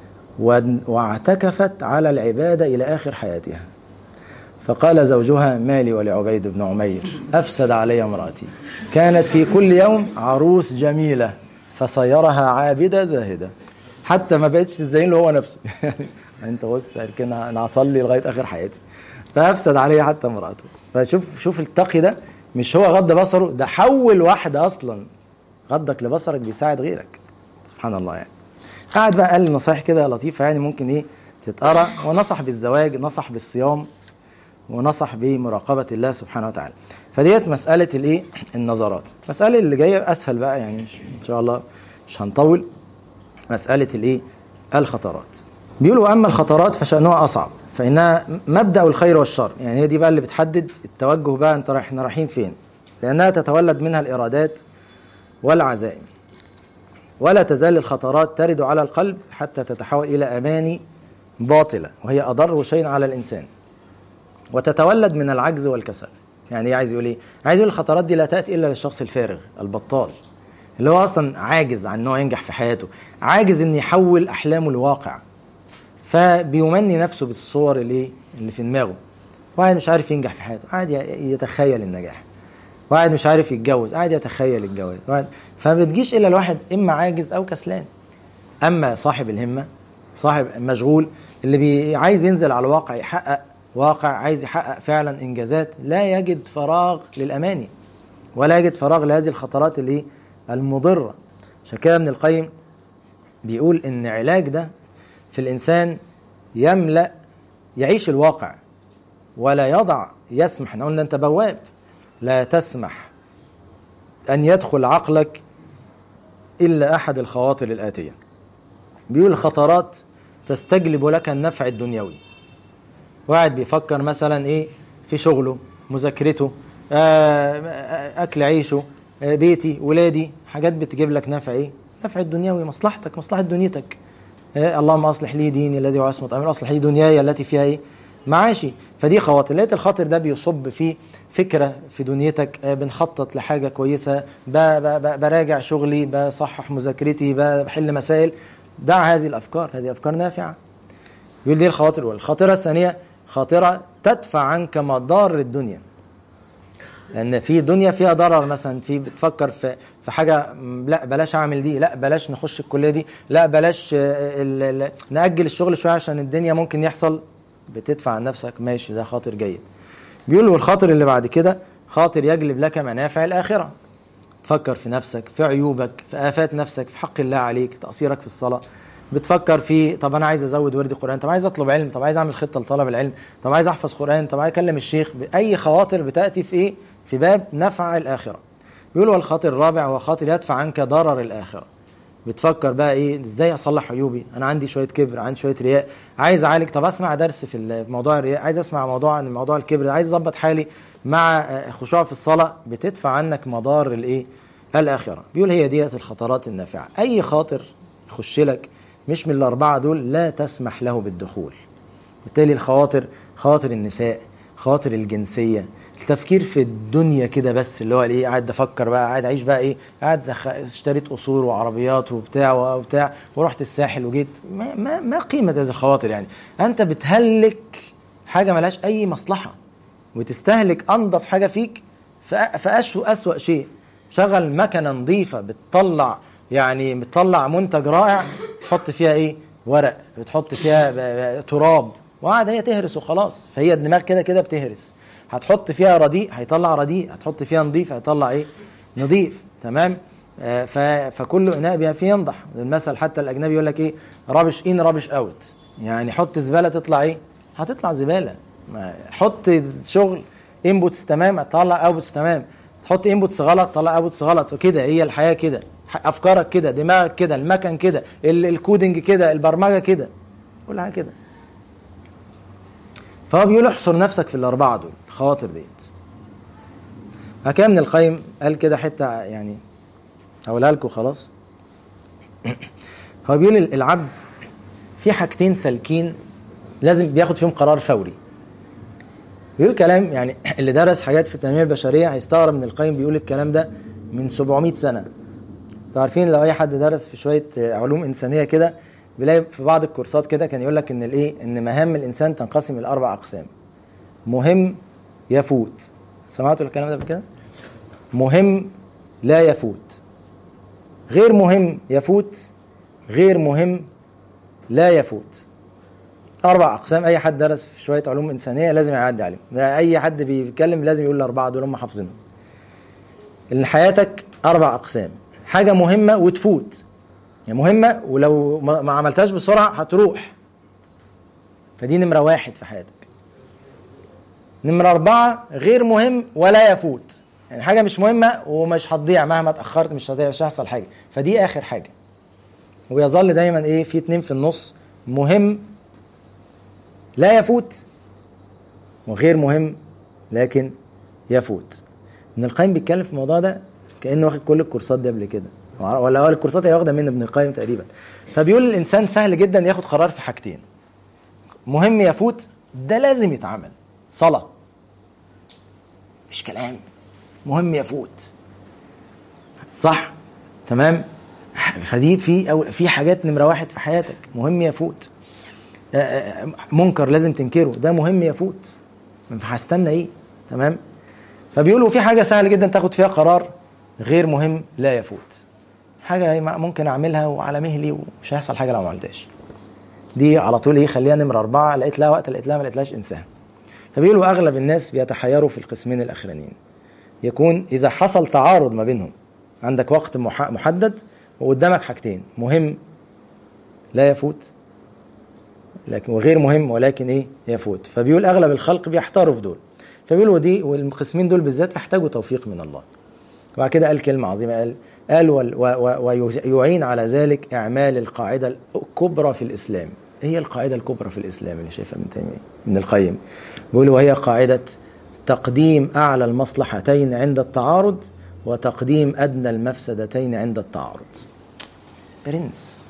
واعتكفت على العبادة إلى آخر حياتها فقال زوجها مالي ولعبيد بن عمير أفسد علي امرأتي كانت في كل يوم عروس جميلة فصيرها عابدة زاهدة حتى ما بقتش تزين له هو نفسه يعني انت بص كده انا هصلي لغايه اخر حياتي فافسد عليه حتى امراته فشوف شوف التقي ده مش هو غض بصره ده حول واحده اصلا غضك لبصرك بيساعد غيرك سبحان الله يعني قاعد بقى قال نصايح كده لطيفه يعني ممكن ايه تتقرا ونصح بالزواج نصح بالصيام ونصح بمراقبه الله سبحانه وتعالى فديت مساله الايه النظرات المساله اللي جايه اسهل بقى يعني ان شاء الله مش هنطول مساله الايه الخطرات بيقولوا اما الخطرات فشانها اصعب فانها مبدا الخير والشر يعني هي دي بقى اللي بتحدد التوجه بقى انت رايح احنا رايحين فين لانها تتولد منها الارادات والعزائم ولا تزال الخطرات ترد على القلب حتى تتحول الى اماني باطله وهي اضر شيء على الانسان وتتولد من العجز والكسل يعني ايه عايز يقول ايه عايز يقول الخطرات دي لا تاتي الا للشخص الفارغ البطال اللي هو اصلا عاجز عن انه ينجح في حياته عاجز ان يحول احلامه لواقع فبيمني نفسه بالصور اللي اللي في دماغه واحد مش عارف ينجح في حياته قاعد يتخيل النجاح واحد مش عارف يتجوز قاعد يتخيل الجواز واحد فما بتجيش الا الواحد اما عاجز او كسلان اما صاحب الهمه صاحب مشغول اللي بي عايز ينزل على الواقع يحقق واقع عايز يحقق فعلا انجازات لا يجد فراغ للاماني ولا يجد فراغ لهذه الخطرات اللي المضره عشان كده ابن القيم بيقول ان علاج ده في الانسان يملا يعيش الواقع ولا يضع يسمح احنا قلنا انت بواب لا تسمح ان يدخل عقلك الا احد الخواطر الاتيه بيقول الخطرات تستجلب لك النفع الدنيوي واحد بيفكر مثلا ايه في شغله مذاكرته اكل عيشه بيتي ولادي حاجات بتجيب لك نفع ايه نفع الدنيوي مصلحتك مصلحه دنيتك إيه اللهم اصلح لي ديني الذي هو عصمه امري اصلح لي دنياي التي فيها ايه معاشي فدي خواطر لقيت الخاطر ده بيصب في فكره في دنيتك بنخطط لحاجه كويسه براجع شغلي بصحح مذاكرتي بحل مسائل دع هذه الافكار هذه افكار نافعه يقول دي الخواطر والخاطره الثانيه خاطره تدفع عنك مضار الدنيا لان في دنيا فيها ضرر مثلا في بتفكر في في حاجه لا بلاش اعمل دي لا بلاش نخش الكليه دي لا بلاش ال ال ناجل الشغل شويه عشان الدنيا ممكن يحصل بتدفع عن نفسك ماشي ده خاطر جيد بيقول والخاطر اللي بعد كده خاطر يجلب لك منافع الاخره تفكر في نفسك في عيوبك في افات نفسك في حق الله عليك تقصيرك في الصلاه بتفكر في طب انا عايز ازود ورد قران طب عايز اطلب علم طب عايز اعمل خطه لطلب العلم طب عايز احفظ قران طب عايز اكلم الشيخ اي خواطر بتاتي في ايه في باب نفع الاخره بيقول والخاطر الرابع هو خاطر يدفع عنك ضرر الاخره بتفكر بقى ايه ازاي اصلح عيوبي انا عندي شويه كبر عندي شويه رياء عايز اعالج طب اسمع درس في موضوع الرياء عايز اسمع موضوع عن موضوع الكبر عايز اظبط حالي مع خشوع في الصلاه بتدفع عنك مضار الايه الاخره بيقول هي ديت الخطرات النافعه اي خاطر يخش لك مش من الاربعه دول لا تسمح له بالدخول بالتالي الخواطر خواطر النساء خواطر الجنسيه التفكير في الدنيا كده بس اللي هو ايه قاعد افكر بقى قاعد اعيش بقى ايه قاعد اشتريت قصور وعربيات وبتاع وبتاع ورحت الساحل وجيت ما, ما, ما قيمه هذه الخواطر يعني انت بتهلك حاجه ملهاش اي مصلحه وتستهلك انظف حاجه فيك في اسوء اسوء شيء شغل مكنه نظيفه بتطلع يعني بتطلع منتج رائع تحط فيها ايه ورق بتحط فيها تراب وقاعد هي تهرس وخلاص فهي الدماغ كده كده بتهرس هتحط فيها رديء هيطلع رديء هتحط فيها نظيف هيطلع ايه نظيف تمام آه فكل اناء بها فيه ينضح المثل حتى الاجنبي يقول لك ايه رابش ان رابش اوت يعني حط زباله تطلع ايه هتطلع زباله حط شغل انبوتس تمام هتطلع اوتبوتس تمام تحط انبوتس غلط طلع اوتبوتس غلط وكده هي الحياه كده افكارك كده دماغك كده المكن كده ال- الكودنج كده البرمجه كده كل حاجه كده فهو بيقول احصر نفسك في الاربعه دول الخواطر ديت فكان ابن القيم قال كده حته يعني هقولها لكم خلاص هو بيقول العبد في حاجتين سالكين لازم بياخد فيهم قرار فوري بيقول كلام يعني اللي درس حاجات في التنميه البشريه هيستغرب من القيم بيقول الكلام ده من 700 سنه انتوا عارفين لو اي حد درس في شويه علوم انسانيه كده بيلاقي في بعض الكورسات كده كان يقول لك ان الايه ان مهام الانسان تنقسم الى اربع اقسام مهم يفوت سمعتوا الكلام ده قبل كده مهم لا يفوت غير مهم يفوت غير مهم لا يفوت اربع اقسام اي حد درس في شويه علوم انسانيه لازم يعدي عليهم اي حد بيتكلم لازم يقول الاربعه دول هم حافظينهم ان حياتك اربع اقسام حاجه مهمه وتفوت يعني مهمه ولو ما ما عملتهاش بسرعه هتروح فدي نمره واحد في حياتك نمره اربعه غير مهم ولا يفوت يعني حاجه مش مهمه ومش هتضيع مهما اتاخرت مش هتضيع مش هيحصل حاجه فدي اخر حاجه ويظل دايما ايه في اتنين في النص مهم لا يفوت وغير مهم لكن يفوت ابن القيم بيتكلم في الموضوع ده كانه واخد كل الكورسات دي قبل كده ولا هو الكورسات هي واخده من ابن القيم تقريبا فبيقول الانسان سهل جدا ياخد قرار في حاجتين مهم يفوت ده لازم يتعمل صلاه مفيش كلام مهم يفوت صح تمام فدي في أو في حاجات نمره واحد في حياتك مهم يفوت آه، آه، منكر لازم تنكره ده مهم يفوت هستنى ايه تمام فبيقولوا في حاجه سهله جدا تاخد فيها قرار غير مهم لا يفوت حاجه ممكن اعملها وعلى مهلي ومش هيحصل حاجه لو ما عملتهاش دي على طول ايه خليها نمره اربعه لقيت لها وقت لقيت لها ما لقيتلهاش انساها فبيقولوا اغلب الناس بيتحيروا في القسمين الاخرانيين يكون اذا حصل تعارض ما بينهم عندك وقت مح- محدد وقدامك حاجتين مهم لا يفوت لكن وغير مهم ولكن ايه يفوت فبيقول اغلب الخلق بيحتاروا في دول فبيقولوا دي والقسمين دول بالذات يحتاجوا توفيق من الله وبعد كده قال كلمة عظيمة قال قال وال- و- و- ويعين على ذلك إعمال القاعدة الكبرى في الإسلام إيه هي القاعدة الكبرى في الإسلام اللي شايفها من تيمية من القيم بيقول وهي قاعدة تقديم أعلى المصلحتين عند التعارض وتقديم أدنى المفسدتين عند التعارض برنس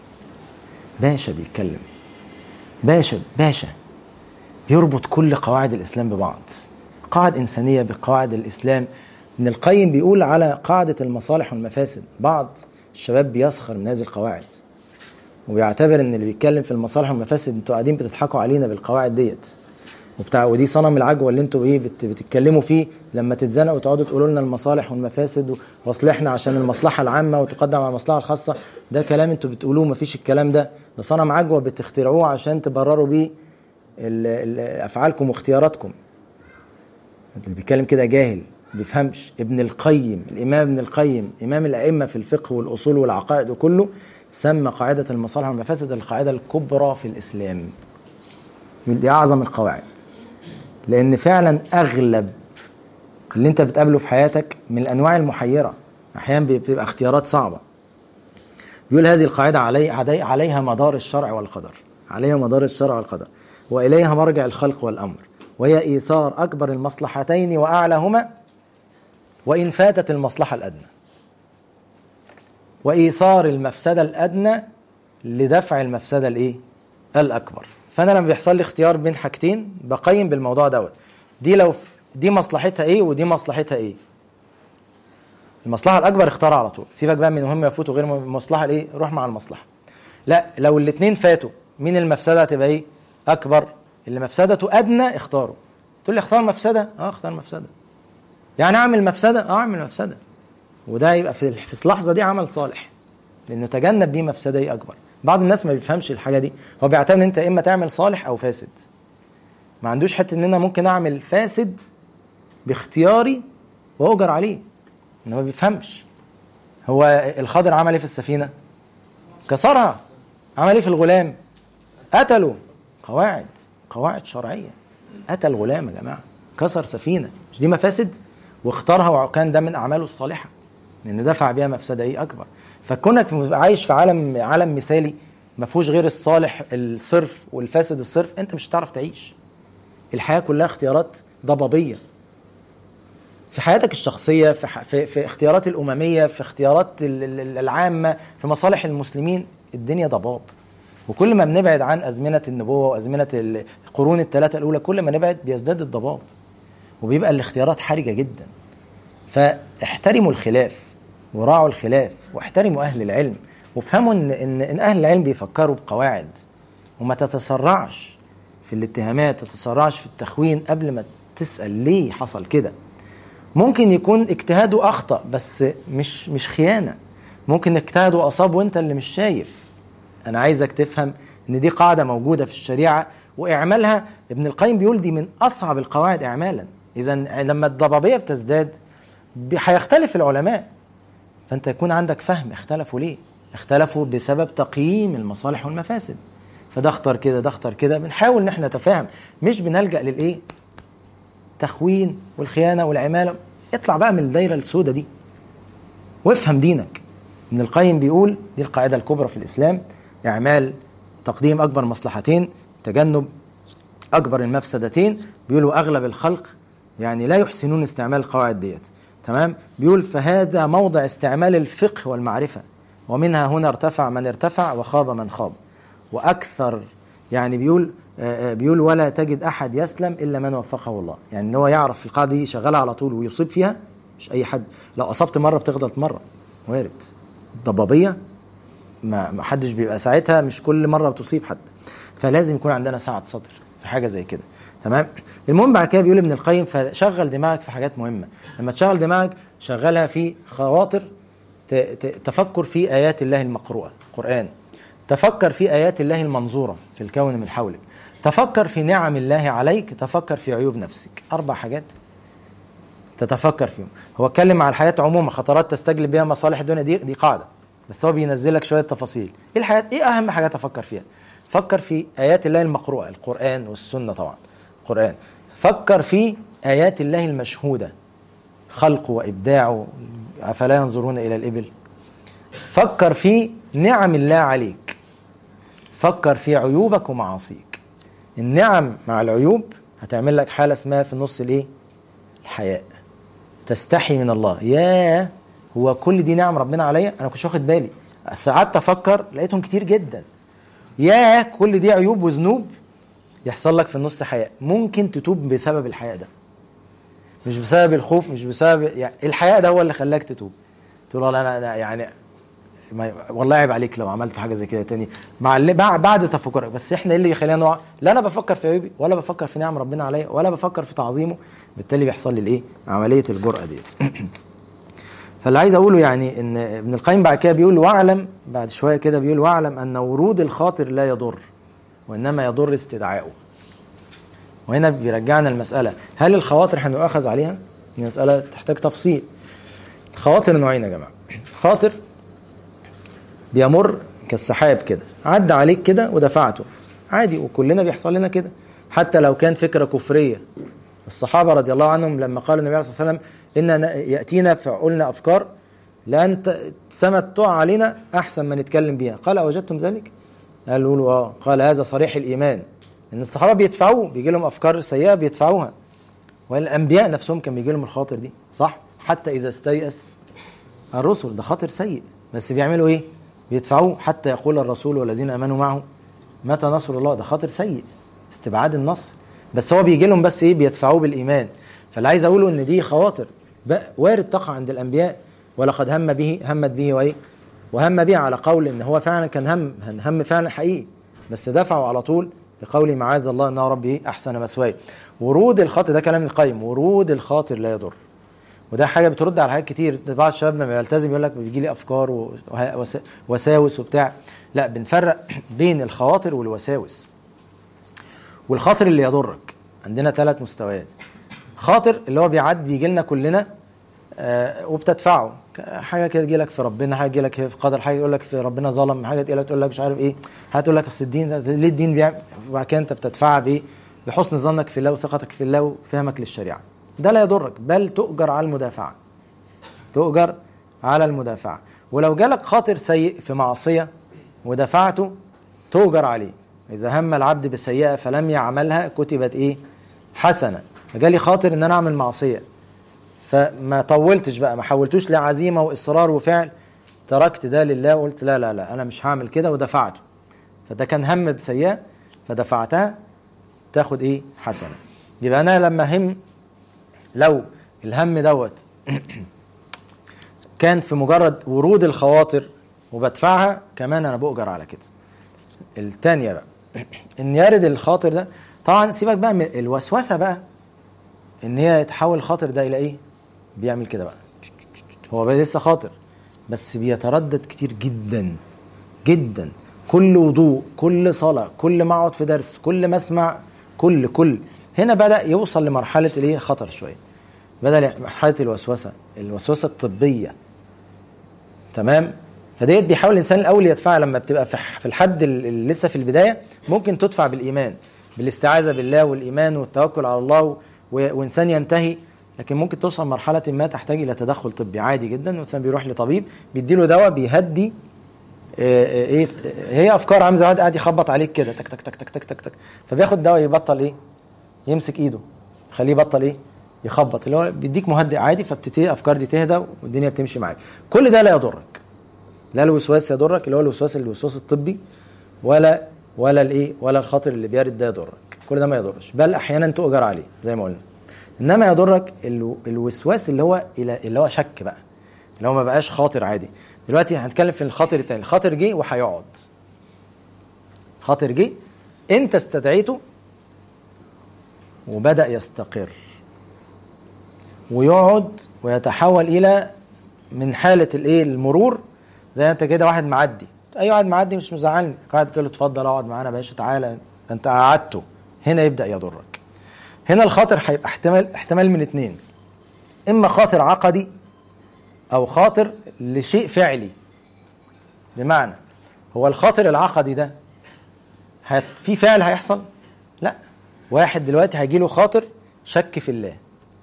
باشا بيتكلم باشا باشا يربط كل قواعد الإسلام ببعض قواعد إنسانية بقواعد الإسلام ابن القيم بيقول على قاعدة المصالح والمفاسد بعض الشباب بيسخر من هذه القواعد وبيعتبر ان اللي بيتكلم في المصالح والمفاسد انتوا قاعدين بتضحكوا علينا بالقواعد ديت وبتاع ودي صنم العجوه اللي انتوا ايه بت بتتكلموا فيه لما تتزنقوا وتقعدوا تقولوا لنا المصالح والمفاسد واصلحنا عشان المصلحه العامه وتقدم على المصلحه الخاصه ده كلام انتوا بتقولوه مفيش الكلام ده ده صنم عجوه بتخترعوه عشان تبرروا بيه ال- ال- افعالكم واختياراتكم اللي بيتكلم كده جاهل بيفهمش ابن القيم الامام ابن القيم امام الائمه في الفقه والاصول والعقائد وكله سمى قاعده المصالح والمفاسد القاعده الكبرى في الاسلام يقول دي اعظم القواعد لان فعلا اغلب اللي انت بتقابله في حياتك من الانواع المحيره احيانا بتبقى اختيارات صعبه يقول هذه القاعده علي علي عليها مدار الشرع والقدر عليها مدار الشرع والقدر واليها مرجع الخلق والامر وهي ايثار اكبر المصلحتين واعلاهما وان فاتت المصلحه الادنى وايثار المفسده الادنى لدفع المفسده الايه الاكبر فانا لما بيحصل لي اختيار بين حاجتين بقيم بالموضوع دوت دي لو ف- دي مصلحتها ايه ودي مصلحتها ايه المصلحه الاكبر اختار على طول سيبك بقى من مهم يفوت وغير مهم المصلحه الايه روح مع المصلحه لا لو الاثنين فاتوا مين المفسده هتبقى ايه اكبر اللي مفسدته ادنى اختاره تقول لي اختار مفسده اه اختار مفسده يعني اعمل مفسده اه اعمل مفسده وده يبقى في في اللحظه دي عمل صالح لانه تجنب بيه مفسده ايه اكبر بعض الناس ما بيفهمش الحاجه دي هو بيعتبر ان انت اما تعمل صالح او فاسد ما عندوش حته ان انا ممكن اعمل فاسد باختياري واؤجر عليه انه ما بيفهمش هو الخضر عمل ايه في السفينه كسرها عمل ايه في الغلام قتله قواعد قواعد شرعيه قتل غلام يا جماعه كسر سفينه مش دي مفاسد واختارها وكان ده من اعماله الصالحه لان دفع بيها مفسده ايه اكبر فكونك عايش في عالم عالم مثالي ما فيهوش غير الصالح الصرف والفاسد الصرف انت مش هتعرف تعيش الحياه كلها اختيارات ضبابيه في حياتك الشخصيه في, ح... في في اختيارات الامميه في اختيارات العامه في مصالح المسلمين الدنيا ضباب وكل ما بنبعد عن ازمنه النبوه وازمنه القرون الثلاثه الاولى كل ما نبعد بيزداد الضباب وبيبقى الاختيارات حرجه جدا فاحترموا الخلاف وراعوا الخلاف واحترموا اهل العلم وافهموا ان ان, إن اهل العلم بيفكروا بقواعد وما تتسرعش في الاتهامات تتسرعش في التخوين قبل ما تسال ليه حصل كده ممكن يكون اجتهاده اخطا بس مش مش خيانه ممكن اجتهاده اصاب وانت اللي مش شايف انا عايزك تفهم ان دي قاعده موجوده في الشريعه واعمالها ابن القيم بيقول دي من اصعب القواعد اعمالا اذا لما الضبابيه بتزداد هيختلف العلماء فانت يكون عندك فهم اختلفوا ليه اختلفوا بسبب تقييم المصالح والمفاسد فده اختار كده ده اختار كده بنحاول ان احنا نتفاهم مش بنلجا للايه تخوين والخيانه والعماله اطلع بقى من الدايره السوداء دي وافهم دينك ابن القيم بيقول دي القاعده الكبرى في الاسلام اعمال تقديم اكبر مصلحتين تجنب اكبر المفسدتين بيقولوا اغلب الخلق يعني لا يحسنون استعمال القواعد ديت تمام بيقول فهذا موضع استعمال الفقه والمعرفه ومنها هنا ارتفع من ارتفع وخاب من خاب واكثر يعني بيقول بيقول ولا تجد احد يسلم الا من وفقه الله يعني ان هو يعرف القاعده دي شغاله على طول ويصيب فيها مش اي حد لو اصبت مره بتغلط مره وارد الضبابيه ما ما حدش بيبقى ساعتها مش كل مره بتصيب حد فلازم يكون عندنا سعه صدر في حاجه زي كده تمام المهم بعد كده بيقول ابن القيم فشغل دماغك في حاجات مهمه لما تشغل دماغك شغلها في خواطر تفكر في ايات الله المقروءه قران تفكر في ايات الله المنظوره في الكون من حولك تفكر في نعم الله عليك تفكر في عيوب نفسك اربع حاجات تتفكر فيهم هو اتكلم على الحياه عموما خطرات تستجلب بها مصالح الدنيا دي دي قاعده بس هو بينزل لك شويه تفاصيل ايه الحياه ايه اهم حاجه تفكر فيها فكر في ايات الله المقروءه القران والسنه طبعا القران فكر في ايات الله المشهوده خلقه وابداعه افلا ينظرون الى الابل فكر في نعم الله عليك فكر في عيوبك ومعاصيك النعم مع العيوب هتعمل لك حاله اسمها في النص الايه الحياء تستحي من الله يا هو كل دي نعم ربنا عليا انا كنتش واخد بالي قعدت افكر لقيتهم كتير جدا يا كل دي عيوب وذنوب يحصل لك في النص حياء ممكن تتوب بسبب الحياء ده مش بسبب الخوف مش بسبب يعني الحياء ده هو اللي خلاك تتوب تقول والله انا أنا يعني ما والله عيب عليك لو عملت حاجه زي كده تاني مع اللي بعد تفكرك بس احنا ايه اللي يخلينا نقع لا انا بفكر في عيوبي ولا بفكر في نعم ربنا عليا ولا بفكر في تعظيمه بالتالي بيحصل لي الايه عمليه الجرأه دي فاللي عايز اقوله يعني ان ابن القيم بعد كده بيقول واعلم بعد شويه كده بيقول واعلم ان ورود الخاطر لا يضر وانما يضر استدعائه وهنا بيرجعنا المساله هل الخواطر هنؤاخذ عليها؟ دي مساله تحتاج تفصيل الخواطر نوعين يا جماعه خاطر بيمر كالسحاب كده عدى عليك كده ودفعته عادي وكلنا بيحصل لنا كده حتى لو كان فكره كفريه الصحابه رضي الله عنهم لما قال النبي عليه الصلاه والسلام ان ياتينا في عقولنا افكار لان سمت تقع علينا احسن ما نتكلم بيها قال اوجدتم ذلك؟ قالوا له اه قال هذا صريح الايمان ان الصحابه بيدفعوه بيجي لهم افكار سيئه بيدفعوها والانبياء نفسهم كان بيجي لهم الخاطر دي صح حتى اذا استيأس الرسل ده خاطر سيء بس بيعملوا ايه بيدفعوه حتى يقول الرسول والذين امنوا معه متى نصر الله ده خاطر سيء استبعاد النصر بس هو بيجي لهم بس ايه بيدفعوه بالايمان فاللي عايز اقوله ان دي خواطر وارد تقع عند الانبياء ولقد هم به همت به وايه وهم به على قول ان هو فعلا كان هم هم فعلا حقيقي بس دفعوا على طول بقول معاذ الله انه ربي احسن مثواي ورود الخاطر ده كلام القيم ورود الخاطر لا يضر وده حاجه بترد على حاجات كتير بعض الشباب لما يلتزم يقول لك بيجي لي افكار ووساوس وبتاع لا بنفرق بين الخواطر والوساوس والخاطر اللي يضرك عندنا ثلاث مستويات خاطر اللي هو بيعد بيجي لنا كلنا آه وبتدفعه حاجه كده تجي لك في ربنا حاجه تجي لك في قدر حاجه يقول لك في ربنا ظلم حاجه تقول لك تقول لك مش عارف ايه حاجه تقول لك اصل الدين ده ليه الدين بيعمل وبعد كده انت بتدفعها بايه؟ بحسن ظنك في الله وثقتك في الله وفهمك للشريعه ده لا يضرك بل تؤجر على المدافعة تؤجر على المدافعة ولو جالك خاطر سيء في معصية ودفعته تؤجر عليه إذا هم العبد بسيئة فلم يعملها كتبت إيه حسنة فجالي خاطر إن أنا أعمل معصية فما طولتش بقى ما حولتوش لعزيمة وإصرار وفعل تركت ده لله وقلت لا لا لا أنا مش هعمل كده ودفعته فده كان هم بسيئة فدفعتها تاخد إيه حسنة يبقى أنا لما هم لو الهم دوت كان في مجرد ورود الخواطر وبدفعها كمان انا بؤجر على كده التانية بقى ان يرد الخاطر ده طبعا سيبك بقى من الوسوسه بقى ان هي يتحول الخاطر ده الى ايه بيعمل كده بقى هو بقى لسه خاطر بس بيتردد كتير جدا جدا كل وضوء كل صلاه كل ما اقعد في درس كل ما اسمع كل كل هنا بدا يوصل لمرحله الايه خطر شويه بدا مرحله الوسوسه الوسوسه الطبيه تمام فديت بيحاول الانسان الاول يدفعها لما بتبقى في الحد اللي لسه في البدايه ممكن تدفع بالايمان بالاستعاذه بالله والايمان والتوكل على الله وانسان ينتهي لكن ممكن توصل مرحله ما تحتاج الى تدخل طبي عادي جدا والانسان بيروح لطبيب بيديله دواء بيهدي ايه هي افكار عامل زي واحد قاعد يخبط عليك كده تك تك تك تك تك تك تك فبياخد دواء يبطل ايه يمسك ايده خليه يبطل ايه يخبط اللي هو بيديك مهدئ عادي فبتبتدي الافكار دي تهدى والدنيا بتمشي معاك كل ده لا يضرك لا الوسواس يضرك اللي هو الوسواس الوسواس الطبي ولا ولا الايه ولا الخاطر اللي بيرد ده يضرك كل ده ما يضرش بل احيانا تؤجر عليه زي ما قلنا انما يضرك الوسواس اللي هو اللي هو شك بقى اللي هو ما بقاش خاطر عادي دلوقتي هنتكلم في الخاطر التاني الخاطر جه وهيقعد خاطر جه انت استدعيته وبدا يستقر ويقعد ويتحول الى من حاله الايه المرور زي انت كده واحد معدي اي واحد معدي مش مزعلني قاعد تقول له اتفضل اقعد معانا يا باشا تعالى انت قعدته هنا يبدا يضرك هنا الخاطر هيبقى احتمال احتمال من اتنين اما خاطر عقدي او خاطر لشيء فعلي بمعنى هو الخاطر العقدي ده في فعل هيحصل لا واحد دلوقتي هيجي له خاطر شك في الله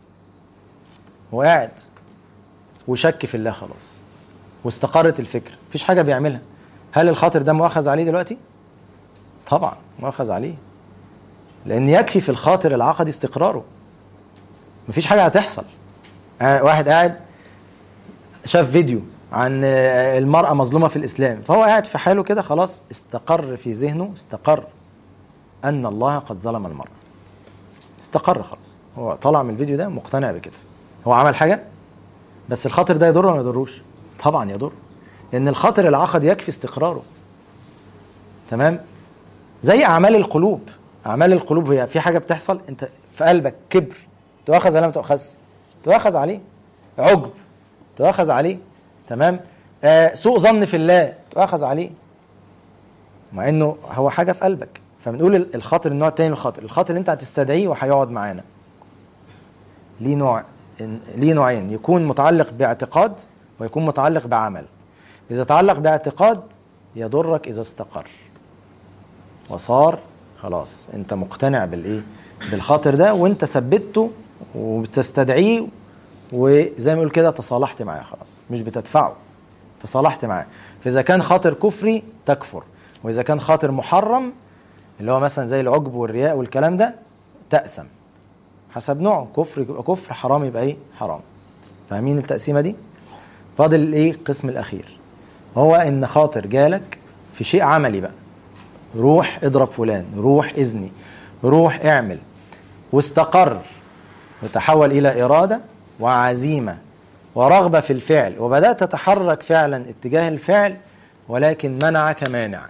هو قاعد وشك في الله خلاص واستقرت الفكره مفيش حاجه بيعملها هل الخاطر ده مؤاخذ عليه دلوقتي طبعا مؤاخذ عليه لان يكفي في الخاطر العقدي استقراره مفيش حاجه هتحصل واحد قاعد شاف فيديو عن المرأة مظلومة في الإسلام فهو قاعد في حاله كده خلاص استقر في ذهنه استقر أن الله قد ظلم المرأة استقر خلاص هو طلع من الفيديو ده مقتنع بكده هو عمل حاجة بس الخاطر ده يضره ولا ما يضروش طبعا يضر لأن الخاطر العقد يكفي استقراره تمام زي أعمال القلوب أعمال القلوب هي في حاجة بتحصل أنت في قلبك كبر تؤخذ ولا ما تؤخذ تؤخذ عليه عجب تؤخذ عليه تمام آه سوء ظن في الله تؤخذ عليه مع انه هو حاجه في قلبك فبنقول الخاطر النوع الثاني من الخاطر الخاطر اللي انت هتستدعيه وهيقعد معانا ليه نوع ليه نوعين يكون متعلق باعتقاد ويكون متعلق بعمل اذا تعلق باعتقاد يضرك اذا استقر وصار خلاص انت مقتنع بالايه بالخاطر ده وانت ثبته وبتستدعيه وزي ما يقول كده تصالحت معاه خلاص مش بتدفعه تصالحت معاه فاذا كان خاطر كفري تكفر واذا كان خاطر محرم اللي هو مثلا زي العجب والرياء والكلام ده تأثم حسب نوعه كفر يبقى كفر حرام يبقى ايه حرام فاهمين التقسيمه دي فاضل الايه القسم الاخير هو ان خاطر جالك في شيء عملي بقى روح اضرب فلان روح اذني روح اعمل واستقر وتحول الى اراده وعزيمه ورغبه في الفعل وبدات تتحرك فعلا اتجاه الفعل ولكن منعك مانع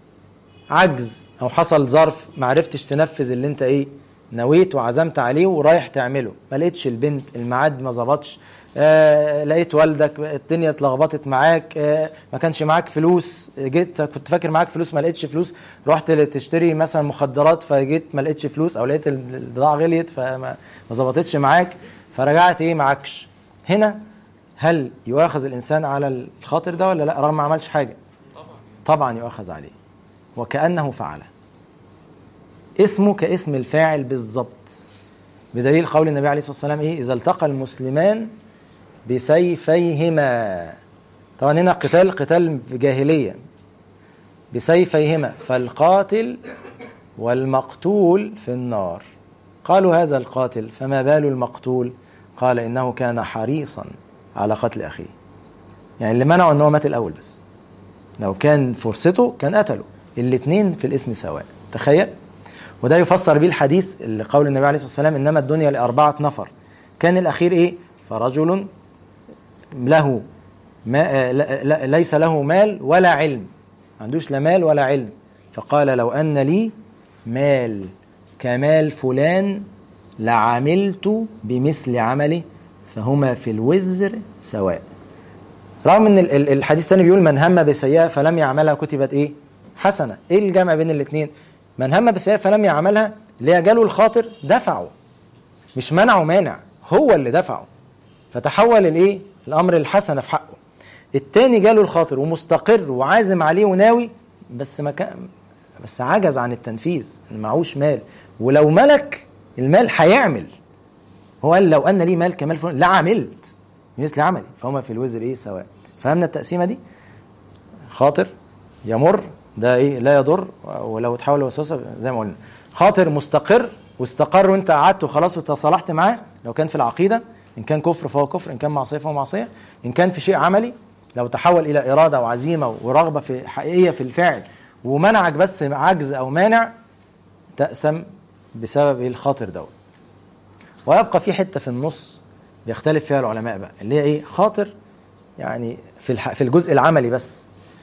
عجز او حصل ظرف ما عرفتش تنفذ اللي انت ايه نويت وعزمت عليه ورايح تعمله ما لقيتش البنت الميعاد ما ظبطش آه لقيت والدك الدنيا اتلخبطت معاك آه ما كانش معاك فلوس جيت كنت فاكر معاك فلوس ما لقيتش فلوس رحت تشتري مثلا مخدرات فجيت ما لقيتش فلوس او لقيت البضاعه غليت فما ما ظبطتش معاك فرجعت ايه معكش هنا هل يؤاخذ الانسان على الخاطر ده ولا لا رغم ما عملش حاجه طبعا طبعا يؤاخذ عليه وكانه فعله اسمه كاسم الفاعل بالظبط بدليل قول النبي عليه الصلاه والسلام ايه اذا التقى المسلمان بسيفيهما طبعا هنا قتال قتال جاهليه بسيفيهما فالقاتل والمقتول في النار قالوا هذا القاتل فما بال المقتول قال انه كان حريصا على قتل اخيه يعني اللي منعه ان هو مات الاول بس لو كان فرصته كان قتله الاثنين في الاسم سواء تخيل وده يفسر به الحديث اللي قول النبي عليه الصلاه والسلام انما الدنيا لاربعه نفر كان الاخير ايه فرجل له ما ليس له مال ولا علم ما عندوش لا مال ولا علم فقال لو ان لي مال كمال فلان لعملت بمثل عمله فهما في الوزر سواء رغم ان الحديث الثاني بيقول من هم بسيئه فلم يعملها كتبت ايه حسنه ايه الجمع بين الاثنين من هم بسيئه فلم يعملها اللي هي جاله الخاطر دفعه مش منعه مانع هو اللي دفعه فتحول الايه الامر الحسنه في حقه التاني جاله الخاطر ومستقر وعازم عليه وناوي بس ما كان بس عجز عن التنفيذ معهوش مال ولو ملك المال هيعمل هو قال لو ان لي مال كمال فلان لعملت مثل عملي فهما في الوزر ايه سواء فهمنا التقسيمه دي خاطر يمر ده ايه لا يضر ولو تحول وسوسه زي ما قلنا خاطر مستقر واستقر وانت قعدت وخلاص وتصالحت معاه لو كان في العقيده ان كان كفر فهو كفر ان كان معصيه فهو معصيه ان كان في شيء عملي لو تحول الى اراده وعزيمه ورغبه في حقيقيه في الفعل ومنعك بس عجز او مانع تأثم بسبب الخاطر دوت ويبقى في حته في النص بيختلف فيها العلماء بقى اللي هي ايه خاطر يعني في الح... في الجزء العملي بس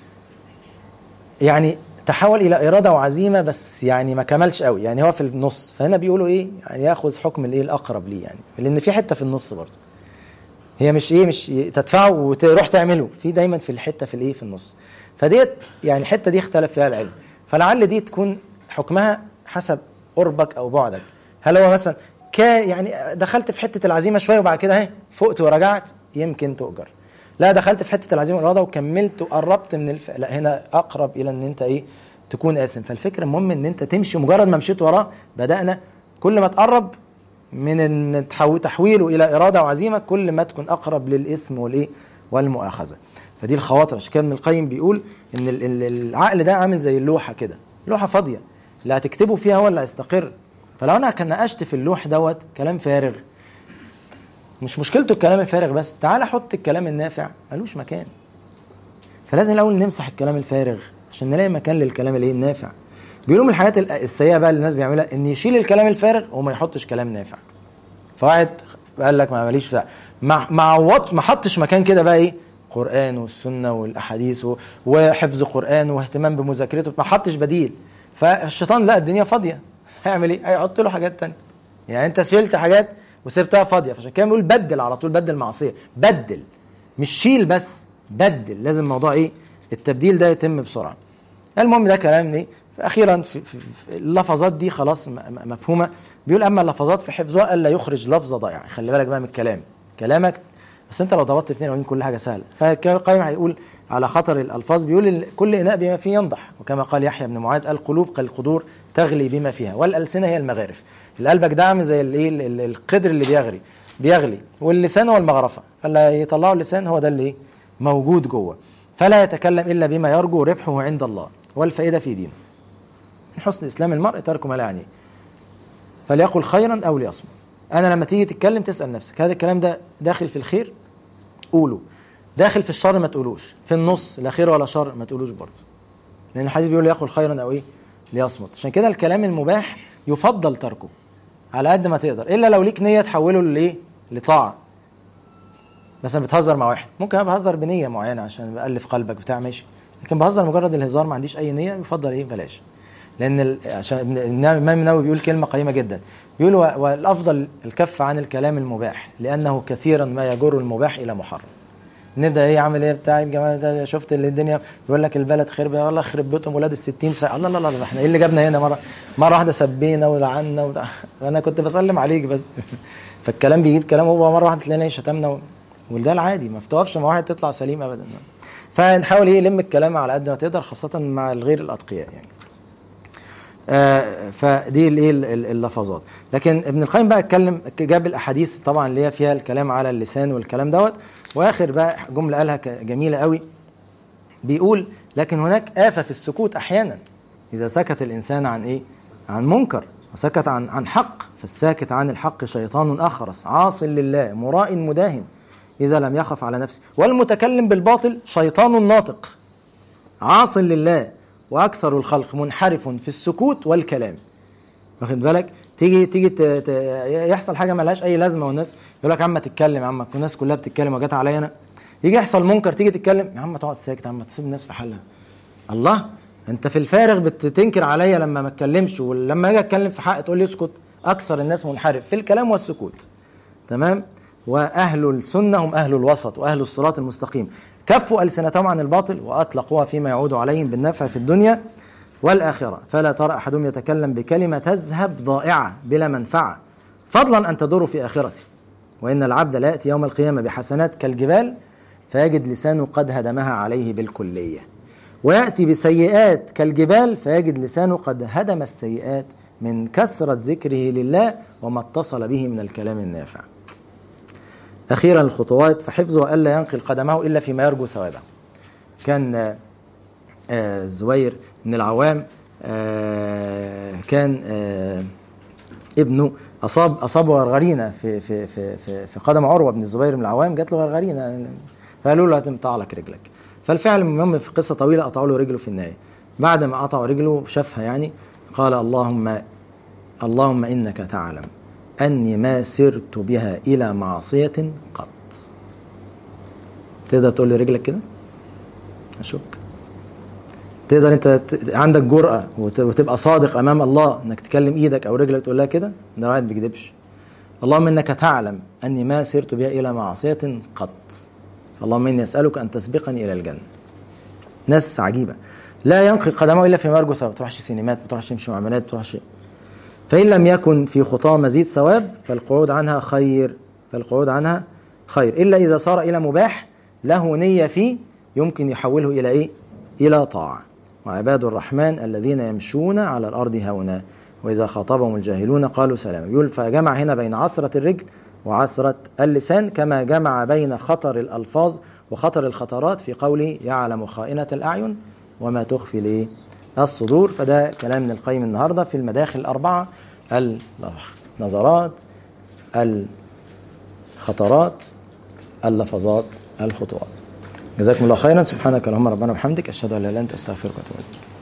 يعني تحول الى اراده وعزيمه بس يعني ما كملش قوي يعني هو في النص فهنا بيقولوا ايه يعني ياخذ حكم الايه الاقرب ليه يعني لان في حته في النص برضه هي مش ايه مش تدفعه وتروح تعمله في دايما في الحته في الايه في النص فديت يعني الحته دي اختلف فيها العلم فلعل دي تكون حكمها حسب قربك او بعدك هل هو مثلا كا يعني دخلت في حته العزيمه شويه وبعد كده اهي فقت ورجعت يمكن تؤجر لا دخلت في حته العزيمه والاراده وكملت وقربت من الف... لا هنا اقرب الى ان انت ايه تكون قاسم فالفكره المهم ان انت تمشي مجرد ما مشيت وراه بدانا كل ما تقرب من ان تحويله الى اراده وعزيمه كل ما تكون اقرب للاثم والايه والمؤاخذه فدي الخواطر عشان كده ابن القيم بيقول ان العقل ده عامل زي اللوحه كده لوحه فاضيه اللي هتكتبه فيها هو اللي هيستقر فلو انا كان ناقشت في اللوح دوت كلام فارغ مش مشكلته الكلام الفارغ بس تعال حط الكلام النافع ملوش مكان فلازم الاول نمسح الكلام الفارغ عشان نلاقي مكان للكلام الايه النافع بيقولوا من الحاجات السيئه بقى اللي الناس بيعملها ان يشيل الكلام الفارغ وما يحطش كلام نافع فواحد قال لك ما ماليش فيها ما ما عوض ما حطش مكان كده بقى ايه قران والسنه والاحاديث وحفظ قران واهتمام بمذاكرته ما حطش بديل فالشيطان لا الدنيا فاضيه هيعمل ايه؟ هيحط له حاجات تانية يعني انت شلت حاجات وسبتها فاضيه فعشان كده بيقول بدل على طول بدل معصيه بدل مش شيل بس بدل لازم الموضوع ايه التبديل ده يتم بسرعه المهم ده كلام ايه اخيرا في, في, في اللفظات دي خلاص مفهومه بيقول اما اللفظات في حفظها الا يخرج لفظ ضائع خلي بالك بقى من الكلام كلامك بس انت لو ضبطت اثنين وعين كل حاجه سهله فالقيم هيقول على خطر الالفاظ بيقول كل اناء بما فيه ينضح وكما قال يحيى بن معاذ القلوب كالقدور تغلي بما فيها والالسنه هي المغارف القلبك ده عامل زي الايه القدر اللي بيغلي بيغلي واللسان هو المغرفه فاللي يطلعه اللسان هو ده اللي موجود جوه فلا يتكلم الا بما يرجو ربحه عند الله والفائده في دينه من حسن اسلام المرء ترك ما لا يعنيه فليقل خيرا او ليصمت انا لما تيجي تتكلم تسال نفسك هذا الكلام ده داخل في الخير قوله داخل في الشر ما تقولوش في النص لا خير ولا شر ما تقولوش برضه لان الحديث بيقول يقول خيرا او ايه ليصمت عشان كده الكلام المباح يفضل تركه على قد ما تقدر الا لو ليك نيه تحوله لايه لطاعه مثلا بتهزر مع واحد ممكن انا بهزر بنيه معينه عشان بالف قلبك بتاع ماشي لكن بهزر مجرد الهزار ما عنديش اي نيه يفضل ايه بلاش لان ال... عشان الامام النووي بيقول كلمه قيمه جدا بيقول والافضل الكف عن الكلام المباح لانه كثيرا ما يجر المباح الى محرم نبدا ايه عامل ايه بتاع الجماعه ده شفت اللي الدنيا بيقول لك البلد خرب يا الله يخرب بيوتهم ولاد ال 60 في الله الله الله احنا ايه اللي جابنا هنا مره مره واحده سبينا ولعنا ودع... انا كنت بسلم عليك بس فالكلام بيجيب كلام هو مره واحده تلاقينا شتمنا و... وده العادي ما بتقفش مع واحد تطلع سليم ابدا فنحاول ايه نلم الكلام على قد ما تقدر خاصه مع الغير الاتقياء يعني آه فدي الايه ال- ال- اللفظات لكن ابن القيم بقى اتكلم جاب الاحاديث طبعا اللي هي فيها الكلام على اللسان والكلام دوت واخر بقى جمله قالها ك- جميله قوي بيقول لكن هناك آفة في السكوت أحيانا إذا سكت الإنسان عن إيه؟ عن منكر وسكت عن عن حق فالساكت عن الحق شيطان أخرس عاص لله مراء مداهن إذا لم يخف على نفسه والمتكلم بالباطل شيطان ناطق عاص لله وأكثر الخلق منحرف في السكوت والكلام واخد بالك تيجي تيجي ت... ت... يحصل حاجه ملهاش اي لازمه والناس يقول لك يا عم تتكلم يا عم الناس كلها بتتكلم وجت عليا انا يجي يحصل منكر تيجي تتكلم يا عم تقعد ساكت يا عم تسيب الناس في حالها الله انت في الفارغ بتنكر عليا لما ما اتكلمش ولما اجي اتكلم في حق تقول لي اسكت اكثر الناس منحرف في الكلام والسكوت تمام واهل السنه هم اهل الوسط واهل الصراط المستقيم كفوا السنتهم عن الباطل واطلقوها فيما يعود عليهم بالنفع في الدنيا والآخرة فلا ترى أحدهم يتكلم بكلمة تذهب ضائعة بلا منفعة فضلا أن تدور في آخرته وإن العبد لا يأتي يوم القيامة بحسنات كالجبال فيجد لسانه قد هدمها عليه بالكلية ويأتي بسيئات كالجبال فيجد لسانه قد هدم السيئات من كثرة ذكره لله وما اتصل به من الكلام النافع أخيرا الخطوات فحفظه ألا ينقل قدمه إلا فيما يرجو ثوابه كان آه، آه، الزبير بن العوام آه، كان آه، ابنه اصاب اصابه غرغرينه في في في في, في قدم عروه بن الزبير بن العوام جات له غرغرينه فقالوا له هتقطع لك رجلك فالفعل المهم في قصه طويله قطعوا له رجله في النهايه بعد ما قطعوا رجله شافها يعني قال اللهم اللهم انك تعلم اني ما سرت بها الى معصيه قط تقدر تقول لي رجلك كده اشك تقدر انت ت- عندك جرأة وت- وتبقى صادق امام الله انك تكلم ايدك او رجلك تقول لها كده ده واحد بيكذبش اللهم انك تعلم اني ما سرت بها الى معصية قط اللهم اني اسالك ان تسبقني الى الجنة ناس عجيبة لا ينقي قدمه الا فيما يرجو ثواب ما تروحش سينمات ما تروحش تمشي معاملات ما تروحش فإن لم يكن في خطاه مزيد ثواب فالقعود عنها خير فالقعود عنها خير إلا إذا صار إلى مباح له نية فيه يمكن يحوله إلى إيه؟ إلى طاعة وعباد الرحمن الذين يمشون على الأرض هونا وإذا خاطبهم الجاهلون قالوا سلاما يقول فجمع هنا بين عثرة الرجل وعثرة اللسان كما جمع بين خطر الألفاظ وخطر الخطرات في قوله يعلم خائنة الأعين وما تخفي الإيه؟ الصدور فده كلام ابن القيم النهارده في المداخل الأربعة النظرات الخطرات اللفظات الخطوات جزاكم الله خيرا سبحانك اللهم ربنا وبحمدك أشهد أن لا إله إلا أنت أستغفرك وأتوب إليك